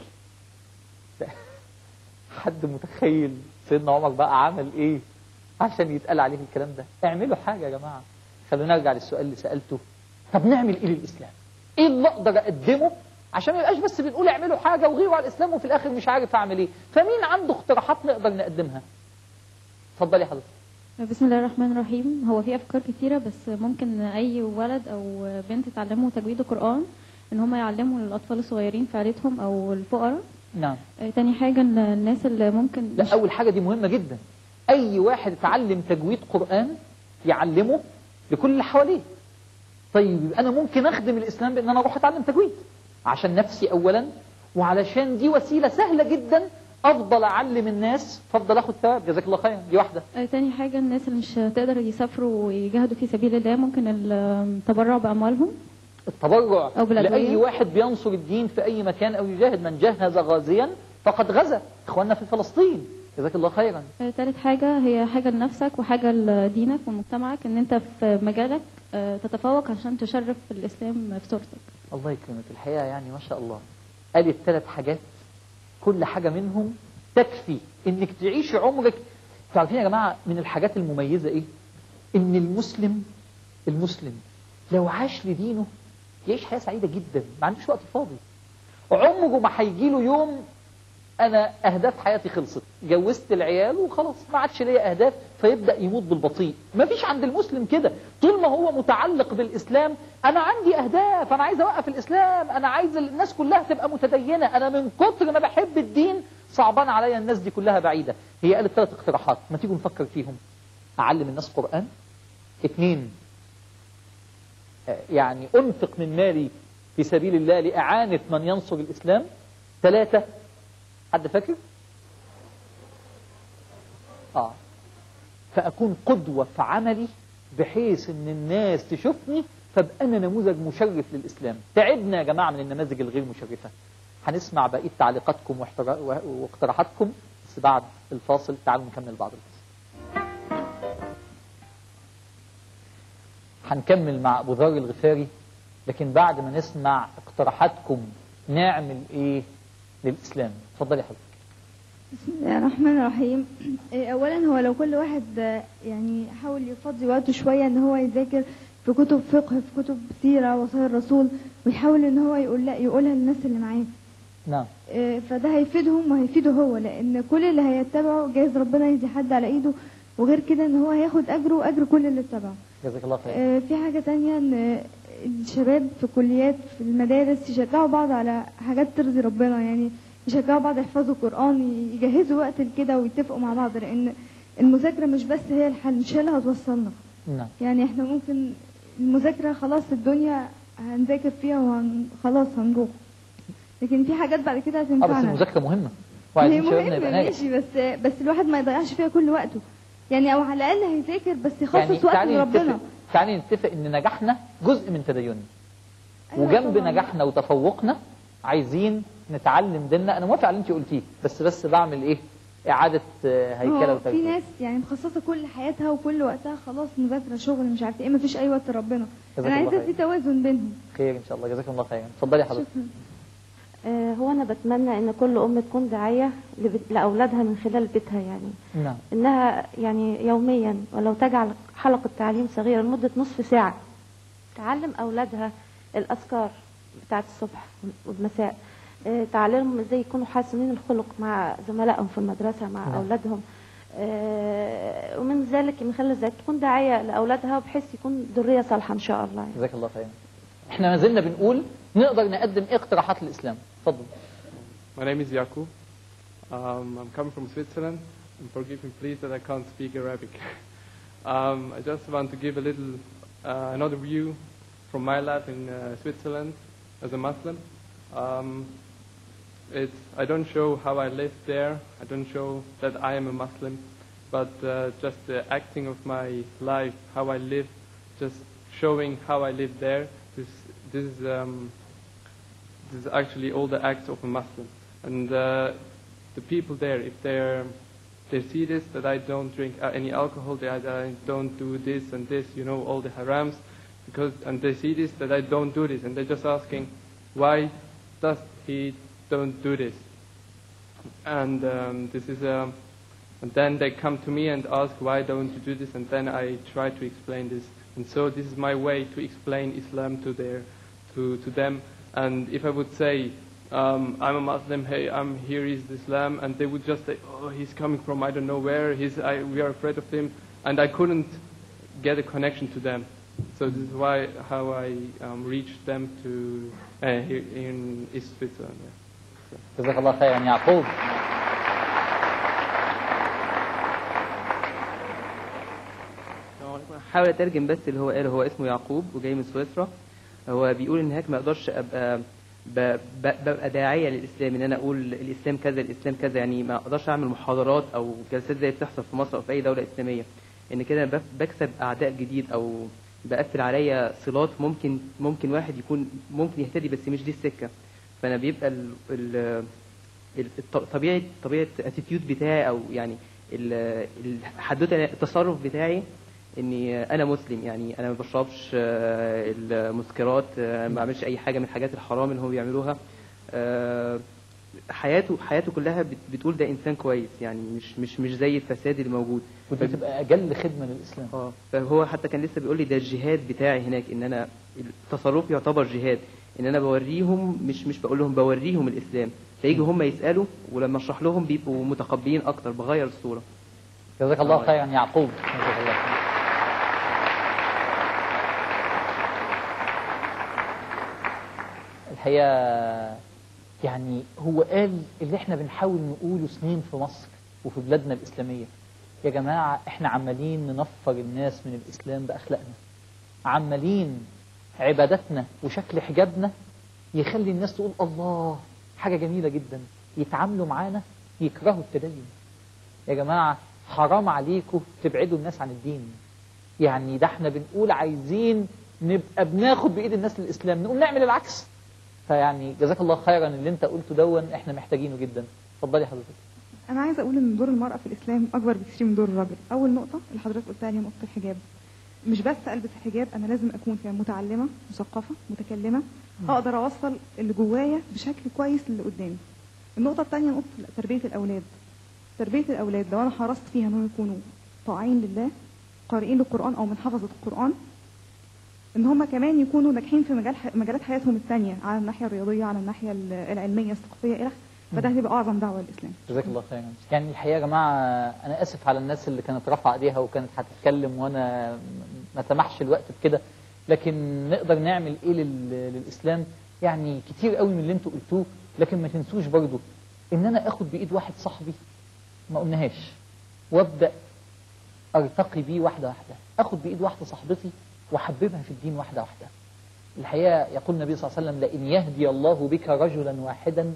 حد متخيل سيدنا عمر بقى عمل ايه عشان يتقال عليه الكلام ده اعملوا حاجة يا جماعة خلونا نرجع للسؤال اللي سألته طب نعمل ايه للإسلام ايه اللي اقدر اقدمه عشان ما يبقاش بس بنقول اعملوا حاجة وغيروا على الإسلام وفي الآخر مش عارف أعمل إيه فمين عنده اقتراحات نقدر نقدمها اتفضلي حضرتك بسم الله الرحمن الرحيم هو في افكار كتيره بس ممكن اي ولد او بنت يتعلموا تجويد القران ان هم يعلموا الاطفال الصغيرين في عيلتهم او الفقراء نعم آه، تاني حاجه إن الناس اللي ممكن مش- لا أول حاجة دي مهمة جدا أي واحد اتعلم تجويد قرآن يعلمه لكل اللي حواليه طيب يبقى أنا ممكن أخدم الإسلام بأن أنا أروح أتعلم تجويد عشان نفسي أولا وعلشان دي وسيلة سهلة جدا أفضل أعلم الناس فأفضل أخد ثواب جزاك الله خيرا دي واحدة آه، تاني حاجه الناس اللي مش هتقدر يسافروا ويجاهدوا في سبيل الله ممكن التبرع باموالهم التبرع أو بالأدوية. لأي واحد بينصر الدين في أي مكان أو يجاهد من جهز غازيا فقد غزا إخواننا في فلسطين جزاك الله خيرا آه، تالت حاجه هي حاجه لنفسك وحاجه لدينك ومجتمعك ان انت في مجالك آه، تتفوق عشان تشرف الاسلام في صورتك الله يكرمك الحقيقة يعني ما شاء الله قال الثلاث حاجات كل حاجة منهم تكفي انك تعيش عمرك تعرفين يا جماعة من الحاجات المميزة ايه ان المسلم المسلم لو عاش لدينه يعيش حياة سعيدة جدا ما عندوش وقت فاضي عمره ما هيجي له يوم انا اهداف حياتي خلصت جوزت العيال وخلاص ما عادش ليا اهداف فيبدا يموت بالبطيء ما فيش عند المسلم كده طول ما هو متعلق بالاسلام انا عندي اهداف انا عايز اوقف الاسلام انا عايز الناس كلها تبقى متدينه انا من كتر ما بحب الدين صعبان عليا الناس دي كلها بعيده هي قالت ثلاث اقتراحات ما تيجوا نفكر فيهم اعلم الناس قران اثنين آه، يعني انفق من مالي في سبيل الله لاعانه من ينصر الاسلام ثلاثه حد فاكر؟ اه فأكون قدوة في عملي بحيث إن الناس تشوفني فابقى أنا نموذج مشرف للإسلام تعبنا يا جماعة من النماذج الغير مشرفة هنسمع بقية تعليقاتكم واحترا- واقتراحاتكم بس بعد الفاصل تعالوا نكمل بعد الفاصل هنكمل مع أبو ذر الغفاري لكن بعد ما نسمع اقتراحاتكم نعمل إيه للإسلام اتفضلي حضرتك بسم الله الرحمن الرحيم إيه، اولا هو لو كل واحد آه، يعني حاول يفضي وقته شويه ان هو يذاكر في كتب فقه في كتب سيره وصايا الرسول ويحاول ان هو يقول لا يقولها للناس اللي معاه نعم إيه، فده هيفيدهم وهيفيده هو لان كل اللي هيتبعه جايز ربنا يدي حد على ايده وغير كده ان هو هياخد اجره واجر كل اللي اتبعه جزاك الله خير آه، في حاجة تانية ان الشباب في الكليات في المدارس يشجعوا بعض على حاجات ترضي ربنا يعني يشجعوا بعض يحفظوا القرآن يجهزوا وقت لكده ويتفقوا مع بعض لأن المذاكرة مش بس هي الحل مش هي اللي هتوصلنا نعم يعني احنا ممكن المذاكرة خلاص الدنيا هنذاكر فيها وخلاص هنروح لكن في حاجات بعد كده اه بس هتنفعنا المذاكرة مهمة هي وعايزين شبابنا مهمة يبقى ناجح ماشي بس بس الواحد ما يضيعش فيها كل وقته يعني او على الاقل هيذاكر بس يخصص يعني وقت تعالي لربنا نتفق تعالي نتفق ان نجاحنا جزء من تديننا أيوة وجنب طبعاً. نجاحنا وتفوقنا عايزين نتعلم ديننا انا موافق على اللي انت قلتيه بس بس بعمل ايه اعاده آه، هيكله هو في وترتيب ناس يعني مخصصه كل حياتها وكل وقتها خلاص مذاكره شغل مش عارفه ايه مفيش اي وقت لربنا جزاك انا الله عايزه خير. في توازن بينهم خير ان شاء الله جزاكم الله خيرا اتفضلي حضرتك شكرا آه، هو أنا بتمنى إن كل أم تكون داعية لبت- لأولادها من خلال بيتها يعني نعم إنها يعني يوميا ولو تجعل حلقة تعليم صغيرة لمدة نصف ساعة تعلم أولادها الأذكار بتاعت الصبح والمساء آه، تعلمهم ازاي يكونوا حاسمين الخلق مع زملائهم في المدرسة مع نعم. أولادهم آه، ومن ذلك من خلال ذلك تكون داعية لأولادها بحيث يكون ذرية صالحة إن شاء الله يعني. جزاك الله خيرا احنا ما زلنا بنقول نقدر نقدم ايه اقتراحات الاسلام اتفضل My name is Jakub. Um, I'm coming from Switzerland. And forgive me, please, that I can't speak Arabic. um, I just want to give a little uh, another view from my life in uh, Switzerland as a Muslim. Um, it's, I don't show how I live there. I don't show that I am a Muslim, but uh, just the acting of my life, how I live, just showing how I live there. This, this is. Um, this is actually all the acts of a Muslim. And uh, the people there, if they're, they see this, that I don't drink uh, any alcohol, that I don't do this and this, you know, all the harams, because, and they see this, that I don't do this, and they're just asking, why does he don't do this? And um, this is, um, and then they come to me and ask, why don't you do this? And then I try to explain this. And so this is my way to explain Islam to their, to, to them. And if I would say, um, I'm a Muslim, hey, I'm here is Islam, and they would just say, oh, he's coming from I don't know where, he's, I, we are afraid of him, and I couldn't get a connection to them. So this is why how I um, reached them to uh, here in East Switzerland. Yeah. جزاك الله خيرا يعقوب حاول اترجم بس اللي هو قاله هو اسمه يعقوب وجاي من سويسرا هو بيقول ان هيك ما اقدرش ابقى ب- ب- ببقى داعيه للاسلام ان انا اقول الاسلام كذا الاسلام كذا يعني ما اقدرش اعمل محاضرات او جلسات زي بتحصل في مصر او في اي دوله اسلاميه ان كده بف- بكسب اعداء جديد او بقفل عليا صلات ممكن ممكن واحد يكون ممكن يهتدي بس مش دي السكه فانا بيبقى ال ال ال- الط- طبيعه طبيعه الاتيتيود بتاعي او يعني ال- الحدوته التصرف بتاعي اني انا مسلم يعني انا ما بشربش آه، المسكرات آه، ما بعملش اي حاجه من الحاجات الحرام اللي هم بيعملوها آه، حياته حياته كلها بت- بتقول ده انسان كويس يعني مش مش مش زي الفساد اللي موجود ودي تبقى اجل خدمه للاسلام اه فهو حتى كان لسه بيقول لي ده الجهاد بتاعي هناك ان انا التصرف يعتبر جهاد ان انا بوريهم مش مش بقول لهم بوريهم الاسلام فيجوا هم يسالوا ولما اشرح لهم بيبقوا متقبلين اكتر بغير الصوره جزاك الله خيرا يعقوب جزاك الله خيرا الحقيقة يعني هو قال اللي احنا بنحاول نقوله سنين في مصر وفي بلادنا الإسلامية يا جماعة احنا عمالين ننفر الناس من الإسلام بأخلاقنا عمالين عباداتنا وشكل حجابنا يخلي الناس تقول الله حاجة جميلة جدا يتعاملوا معانا يكرهوا التدين يا جماعة حرام عليكم تبعدوا الناس عن الدين يعني ده احنا بنقول عايزين نبقى بناخد بإيد الناس للإسلام نقوم نعمل العكس فيعني جزاك الله خيرا اللي انت قلته دون احنا محتاجينه جدا اتفضلي حضرتك انا عايزه اقول ان دور المراه في الاسلام اكبر بكثير من دور الراجل اول نقطه اللي حضرتك قلتها اللي هي نقطه الحجاب مش بس البس الحجاب انا لازم اكون فيها متعلمه مثقفه متكلمه اقدر اوصل اللي جوايا بشكل كويس للي قدامي النقطه الثانيه نقطه تربيه الاولاد تربيه الاولاد لو انا حرصت فيها انهم يكونوا طاعين لله قارئين للقران او من حفظه القران ان هم كمان يكونوا ناجحين في مجال ح... مجالات حياتهم الثانيه على الناحيه الرياضيه على الناحيه العلميه الثقافيه الى آخره. فده هتبقى اعظم دعوه للاسلام جزاك الله خيرا يعني الحقيقه يا جماعه انا اسف على الناس اللي كانت رافعه ايديها وكانت هتتكلم وانا ما سمحش الوقت بكده لكن نقدر نعمل ايه لل... للاسلام يعني كتير قوي من اللي انتوا قلتوه لكن ما تنسوش برضو ان انا اخد بايد واحد صاحبي ما قلناهاش وابدا ارتقي بيه واحده واحده اخد بايد واحده صاحبتي واحببها في الدين واحده واحده الحقيقه يقول النبي صلى الله عليه وسلم لئن يهدي الله بك رجلا واحدا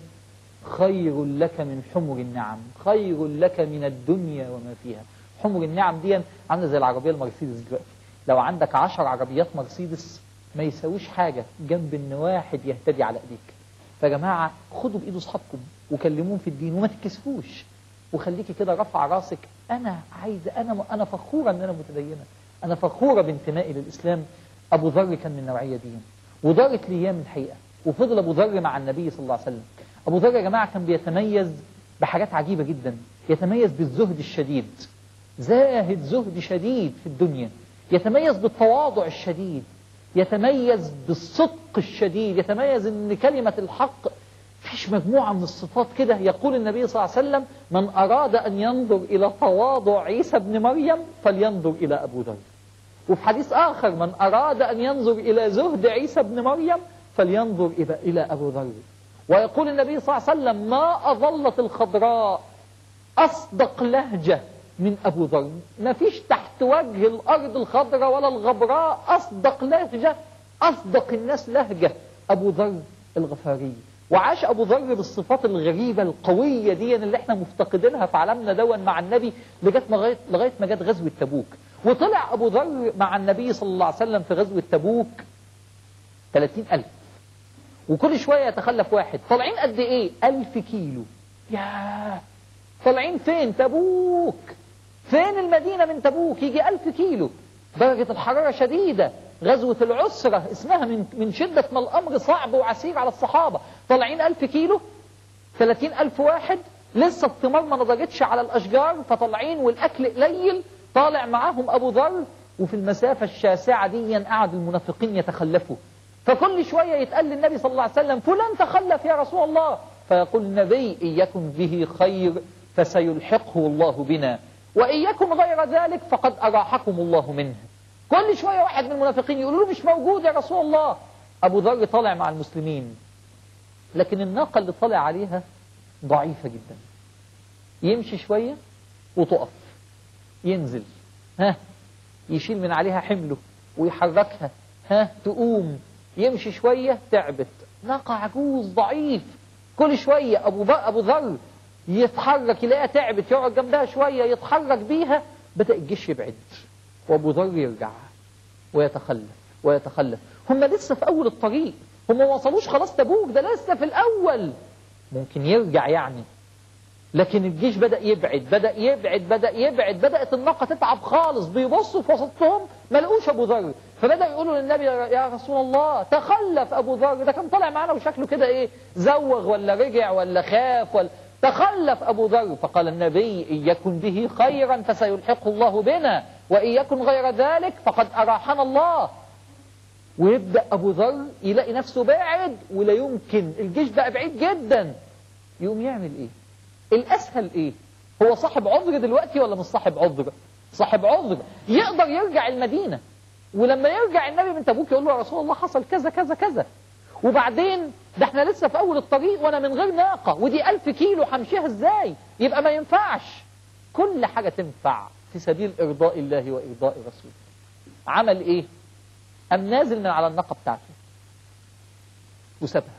خير لك من حمر النعم خير لك من الدنيا وما فيها حمر النعم دي عامله زي العربيه المرسيدس دلوقتي لو عندك عشر عربيات مرسيدس ما يساويش حاجه جنب ان واحد يهتدي على ايديك فيا جماعه خدوا بايد اصحابكم وكلموهم في الدين وما تتكسفوش وخليكي كده رافعه راسك انا عايزه انا انا فخوره ان انا متدينه انا فخوره بانتمائي للاسلام ابو ذر كان من النوعيه دي ودارت الايام الحقيقه وفضل ابو ذر مع النبي صلى الله عليه وسلم أبو ذر يا جماعة كان بيتميز بحاجات عجيبة جدا يتميز بالزهد الشديد زاهد زهد شديد في الدنيا يتميز بالتواضع الشديد يتميز بالصدق الشديد يتميز ان كلمة الحق فيش مجموعة من الصفات كده يقول النبي صلى الله عليه وسلم من أراد أن ينظر إلى تواضع عيسى بن مريم فلينظر إلى أبو ذر وفي حديث آخر من أراد أن ينظر إلى زهد عيسى بن مريم فلينظر إلى إلى أبو ذر ويقول النبي صلى الله عليه وسلم ما أظلت الخضراء أصدق لهجة من أبو ذر ما فيش تحت وجه الأرض الخضراء ولا الغبراء أصدق لهجة أصدق الناس لهجة أبو ذر الغفاري وعاش أبو ذر بالصفات الغريبة القوية دي اللي احنا مفتقدينها في عالمنا دون مع النبي لغاية لغاية لغاية ما جت غزوة تبوك وطلع أبو ذر مع النبي صلى الله عليه وسلم في غزوة تبوك 30 ألف وكل شوية يتخلف واحد طالعين قد إيه ألف كيلو ياه طالعين فين تبوك فين المدينة من تبوك يجي ألف كيلو درجة الحرارة شديدة غزوة العسرة اسمها من, من شدة ما الأمر صعب وعسير على الصحابة طالعين ألف كيلو ثلاثين ألف واحد لسه الثمار ما نضجتش على الأشجار فطالعين والأكل قليل طالع معاهم أبو ذر وفي المسافة الشاسعة دي قعد المنافقين يتخلفوا فكل شوية يتقال للنبي صلى الله عليه وسلم فلان تخلف يا رسول الله فيقول النبي إن يكن به خير فسيلحقه الله بنا وإن يكن غير ذلك فقد أراحكم الله منه كل شوية واحد من المنافقين يقولوا له مش موجود يا رسول الله أبو ذر طالع مع المسلمين لكن الناقة اللي طالع عليها ضعيفة جدا يمشي شوية وتقف ينزل ها يشيل من عليها حمله ويحركها ها تقوم يمشي شوية تعبت ناقة عجوز ضعيف كل شوية أبو, أبو ذر يتحرك يلاقيها تعبت يقعد جنبها شوية يتحرك بيها بدأ الجيش يبعد وأبو ذر يرجع ويتخلف ويتخلف هم لسه في أول الطريق هم ما وصلوش خلاص تبوك ده لسه في الأول ممكن يرجع يعني لكن الجيش بدأ يبعد بدأ يبعد بدأ يبعد بدأت الناقة تتعب خالص بيبصوا في وسطهم ما لقوش أبو ذر فبدأ يقولوا للنبي يا رسول الله تخلف أبو ذر ده كان طالع معانا وشكله كده إيه زوغ ولا رجع ولا خاف ولا تخلف أبو ذر فقال النبي إن يكن به خيرا فسيلحقه الله بنا وإن يكن غير ذلك فقد أراحنا الله ويبدأ أبو ذر يلاقي نفسه بعد ولا يمكن الجيش بقى بعيد جدا يقوم يعمل إيه الأسهل إيه هو صاحب عذر دلوقتي ولا مش صاحب عذر صاحب عذر يقدر يرجع المدينة ولما يرجع النبي من تبوك يقول له يا رسول الله حصل كذا كذا كذا وبعدين ده احنا لسه في أول الطريق وأنا من غير ناقة ودي ألف كيلو همشيها إزاي يبقى ما ينفعش كل حاجة تنفع في سبيل إرضاء الله وإرضاء رسوله عمل إيه أم نازل من على الناقة بتاعته وسابها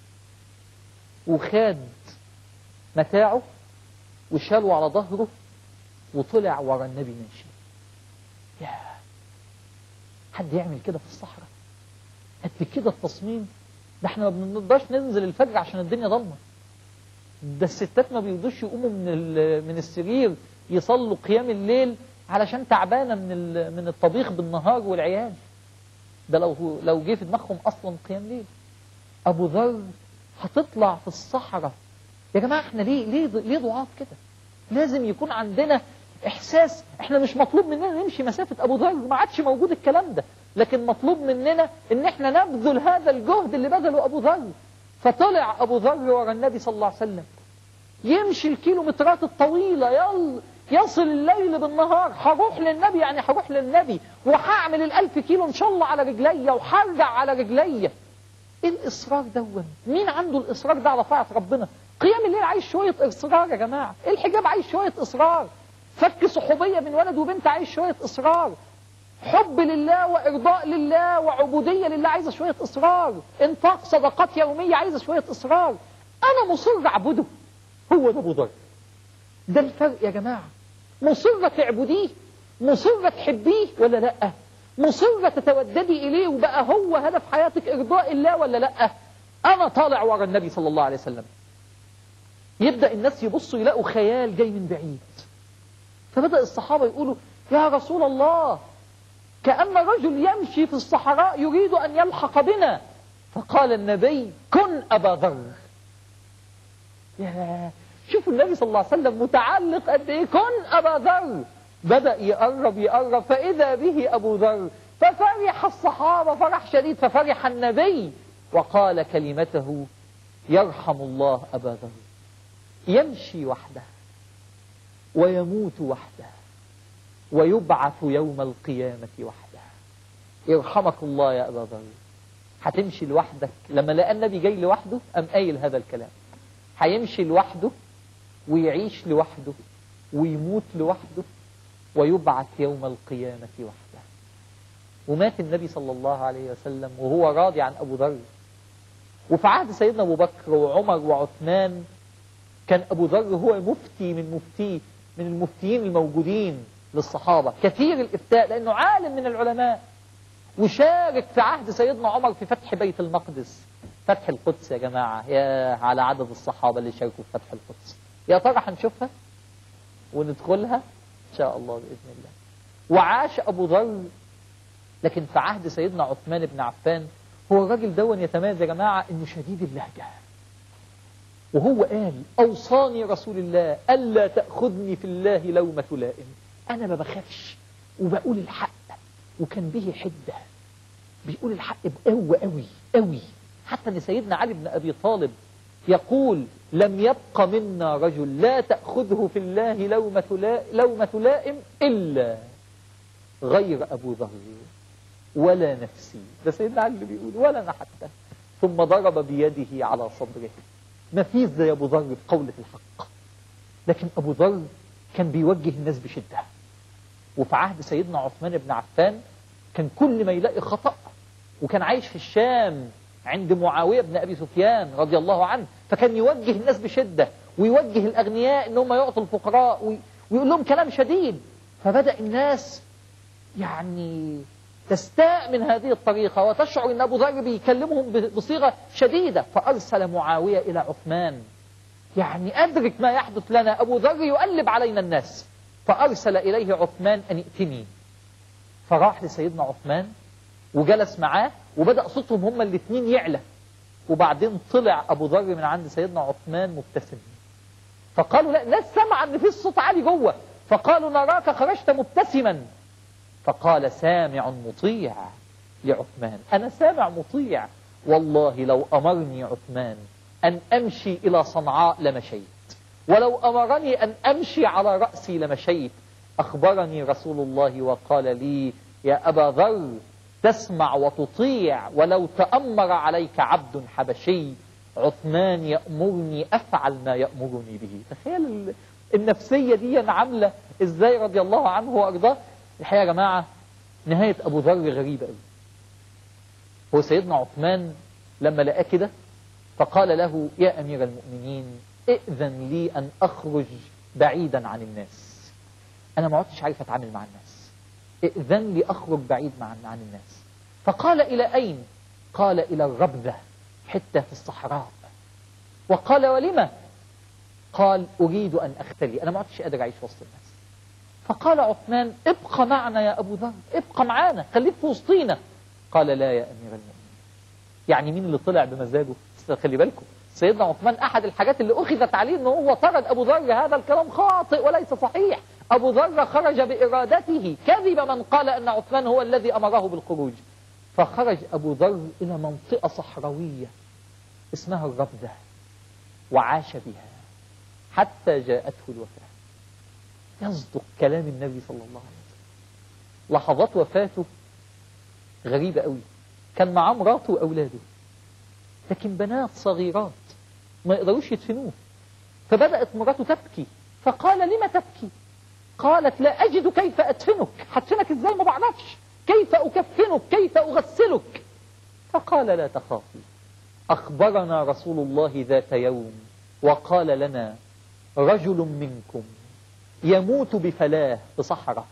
وخد متاعه وشاله على ظهره وطلع ورا النبي ماشي يا حد يعمل كده في الصحراء قد كده التصميم ده احنا ما بنقدرش ننزل الفجر عشان الدنيا ضلمه ده الستات ما بيرضوش يقوموا من من السرير يصلوا قيام الليل علشان تعبانه من من الطبيخ بالنهار والعيال ده لو لو جه في دماغهم اصلا قيام ليل ابو ذر هتطلع في الصحراء يا جماعه احنا ليه ليه ليه ضعاف كده لازم يكون عندنا احساس احنا مش مطلوب مننا نمشي مسافه ابو ذر ما عادش موجود الكلام ده لكن مطلوب مننا ان احنا نبذل هذا الجهد اللي بذله ابو ذر فطلع ابو ذر ورا النبي صلى الله عليه وسلم يمشي الكيلومترات الطويله يل يصل الليل بالنهار هروح للنبي يعني هروح للنبي وهعمل الألف كيلو إن شاء الله على رجليا وهرجع على رجليا إيه الإصرار دون مين عنده الإصرار ده على طاعة ربنا قيام الليل عايز شوية إصرار يا جماعة الحجاب عايز شوية إصرار فك صحوبية من ولد وبنت عايز شوية إصرار حب لله وإرضاء لله وعبودية لله عايزة شوية إصرار انفاق صدقات يومية عايزة شوية إصرار أنا مصر أعبده هو ده أبو ذر ده الفرق يا جماعة مصرة تعبديه مصرة تحبيه ولا لأ مصرة تتوددي إليه وبقى هو هدف حياتك إرضاء الله ولا لأ أنا طالع ورا النبي صلى الله عليه وسلم يبدأ الناس يبصوا يلاقوا خيال جاي من بعيد فبدأ الصحابة يقولوا يا رسول الله كأن رجل يمشي في الصحراء يريد أن يلحق بنا فقال النبي كن أبا ذر يا شوفوا النبي صلى الله عليه وسلم متعلق قد ايه كن ابا ذر بدا يقرب يقرب فاذا به ابو ذر ففرح الصحابه فرح شديد ففرح النبي وقال كلمته يرحم الله ابا ذر يمشي وحده ويموت وحده ويبعث يوم القيامه وحده يرحمك الله يا ابا ذر هتمشي لوحدك لما لقى النبي جاي لوحده قام قايل هذا الكلام هيمشي لوحده ويعيش لوحده ويموت لوحده ويبعث يوم القيامة وحده ومات النبي صلى الله عليه وسلم وهو راضي عن أبو ذر وفي عهد سيدنا أبو بكر وعمر وعثمان كان أبو ذر هو مفتي من مفتي من المفتيين الموجودين للصحابة كثير الإفتاء لأنه عالم من العلماء وشارك في عهد سيدنا عمر في فتح بيت المقدس فتح القدس يا جماعة يا على عدد الصحابة اللي شاركوا في فتح القدس يا ترى هنشوفها وندخلها إن شاء الله بإذن الله وعاش أبو ذر لكن في عهد سيدنا عثمان بن عفان هو الراجل دون يتميز يا جماعة إنه شديد اللهجة وهو قال أوصاني رسول الله ألا تأخذني في الله لومة لائم أنا ما بخافش وبقول الحق وكان به حدة بيقول الحق بقوة قوي قوي حتى ان سيدنا علي بن ابي طالب يقول لم يبق منا رجل لا تأخذه في الله لومة, لا لومة لائم إلا غير أبو ذر ولا نفسي ده سيدنا علي اللي بيقول ولا أنا حتى ثم ضرب بيده على صدره ما فيش زي أبو ذر في قولة الحق لكن أبو ذر كان بيوجه الناس بشدة وفي عهد سيدنا عثمان بن عفان كان كل ما يلاقي خطأ وكان عايش في الشام عند معاوية بن أبي سفيان رضي الله عنه فكان يوجه الناس بشدة ويوجه الأغنياء إن هم يعطوا الفقراء وي- ويقول لهم كلام شديد فبدأ الناس يعني تستاء من هذه الطريقة وتشعر أن أبو ذر بيكلمهم ب- بصيغة شديدة فأرسل معاوية إلى عثمان يعني أدرك ما يحدث لنا أبو ذر يقلب علينا الناس فأرسل إليه عثمان أن ائتني فراح لسيدنا عثمان وجلس معاه وبدأ صوتهم هما الاثنين يعلى وبعدين طلع أبو ذر من عند سيدنا عثمان مبتسم فقالوا لا ناس سمع ان في الصوت عالي جوه فقالوا نراك خرجت مبتسما فقال سامع مطيع لعثمان انا سامع مطيع والله لو امرني عثمان ان امشي الى صنعاء لمشيت ولو امرني ان امشي على راسي لمشيت اخبرني رسول الله وقال لي يا ابا ذر تسمع وتطيع ولو تامر عليك عبد حبشي عثمان يأمرني أفعل ما يأمرني به تخيل ال- النفسية دي عاملة إزاي رضي الله عنه وأرضاه الحقيقة يا جماعة نهاية أبو ذر غريبة قوي هو سيدنا عثمان لما لقاه كده فقال له يا أمير المؤمنين ائذن لي أن أخرج بعيدا عن الناس أنا ما عدتش عارف أتعامل مع الناس ائذن لي أخرج بعيد مع عن الناس فقال إلى أين قال إلى الربذة حتة في الصحراء وقال ولما قال أريد أن أختلي أنا ما عدتش قادر أعيش وسط الناس فقال عثمان ابقى معنا يا أبو ذر ابقى معانا خليك في وسطينا قال لا يا أمير المؤمنين يعني مين اللي طلع بمزاجه خلي بالكم سيدنا عثمان أحد الحاجات اللي أخذت عليه أنه هو طرد أبو ذر هذا الكلام خاطئ وليس صحيح أبو ذر خرج بإرادته كذب من قال أن عثمان هو الذي أمره بالخروج فخرج أبو ذر إلى منطقة صحراوية اسمها الربذة وعاش بها حتى جاءته الوفاة يصدق كلام النبي صلى الله عليه وسلم لحظات وفاته غريبة قوي كان معاه مراته وأولاده لكن بنات صغيرات ما يقدروش يدفنوه فبدأت مراته تبكي فقال لم تبكي قالت لا أجد كيف أدفنك هدفنك إزاي ما بعرفش كيف أكفنك كيف أغسلك فقال لا تخافي أخبرنا رسول الله ذات يوم وقال لنا رجل منكم يموت بفلاه بصحراء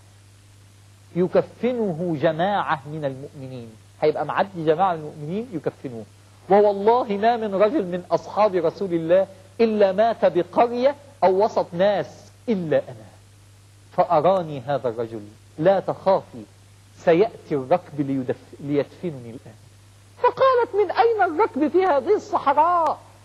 يكفنه جماعة من المؤمنين هيبقى معدي جماعة من المؤمنين يكفنوه ووالله ما من رجل من أصحاب رسول الله إلا مات بقرية أو وسط ناس إلا أنا فأراني هذا الرجل لا تخافي سيأتي الركب ليدف... ليدفنني الآن فقالت من أين الركب في هذه الصحراء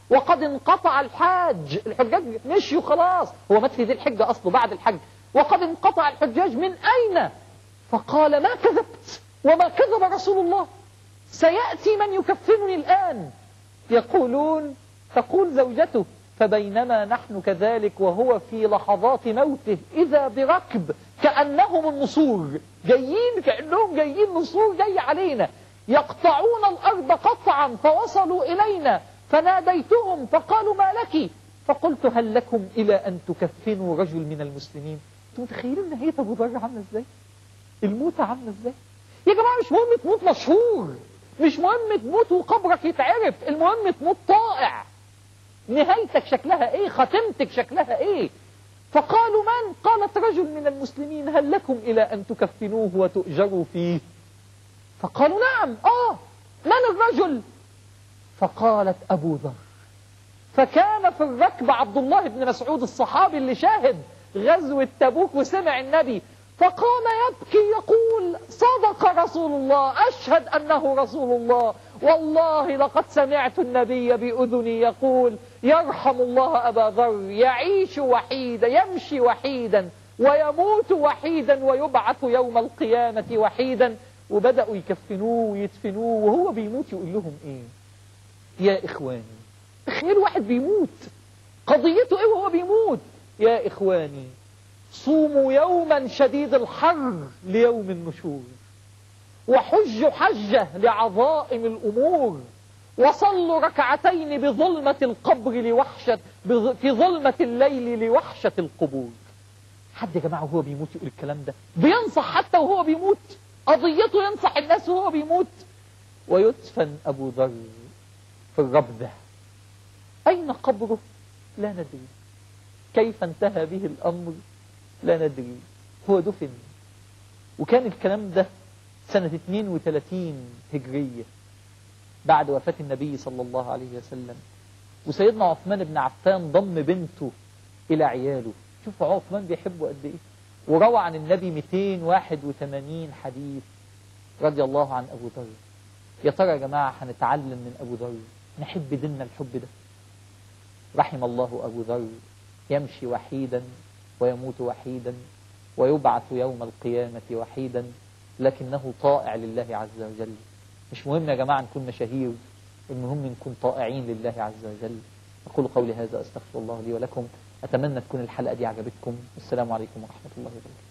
وقد انقطع الحاج الحجاج مشيوا خلاص هو مات في ذي الحجة أصله بعد الحج وقد انقطع الحجاج من أين فقال ما كذبت وما كذب رسول الله سيأتي من يكفنني الآن يقولون تقول زوجته فبينما نحن كذلك وهو في لحظات موته إذا بركب كأنهم النصور جايين كأنهم جايين نصور جاي علينا يقطعون الأرض قطعا فوصلوا إلينا فناديتهم فقالوا ما لك فقلت هل لكم إلى أن تكفنوا رجل من المسلمين انتم متخيلين نهاية أبو ذر عاملة إزاي الموتة عاملة إزاي يا جماعة مش مهم تموت مشهور مش مهم تموت وقبرك يتعرف المهم تموت طائع نهايتك شكلها ايه خاتمتك شكلها ايه فقالوا من قالت رجل من المسلمين هل لكم إلى أن تكفنوه وتؤجروا فيه فقالوا نعم آه من الرجل فقالت أبو ذر فكان في الركب عبد الله بن مسعود الصحابي اللي شاهد غزوة تبوك وسمع النبي فقام يبكي يقول صدق رسول الله أشهد أنه رسول الله والله لقد سمعت النبي بأذني يقول يرحم الله أبا ذر يعيش وحيدا يمشي وحيدا ويموت وحيدا ويبعث يوم القيامة وحيدا وبدأوا يكفنوه ويدفنوه وهو بيموت يقول لهم ايه يا إخواني تخيل واحد بيموت قضيته ايه وهو بيموت يا إخواني صوموا يوما شديد الحر ليوم النشور وحجوا حجة لعظائم الأمور وصلوا ركعتين بظلمة القبر لوحشة بظ- في ظلمة الليل لوحشة القبور حد يا جماعة وهو بيموت يقول الكلام ده بينصح حتى وهو بيموت قضيته ينصح الناس وهو بيموت ويدفن أبو ذر في الربذة أين قبره لا ندري كيف انتهى به الأمر لا ندري هو دفن وكان الكلام ده سنة 32 هجرية بعد وفاة النبي صلى الله عليه وسلم وسيدنا عثمان بن عفان ضم بنته إلى عياله شوفوا عثمان بيحبه قد إيه وروى عن النبي 281 حديث رضي الله عن أبو ذر يا ترى يا جماعة هنتعلم من أبو ذر نحب ديننا الحب ده رحم الله أبو ذر يمشي وحيدا ويموت وحيدا ويبعث يوم القيامة وحيدا لكنه طائع لله عز وجل مش مهم يا جماعة نكون مشاهير المهم نكون طائعين لله عز وجل أقول قولي هذا أستغفر الله لي ولكم أتمنى تكون الحلقة دي عجبتكم والسلام عليكم ورحمة الله وبركاته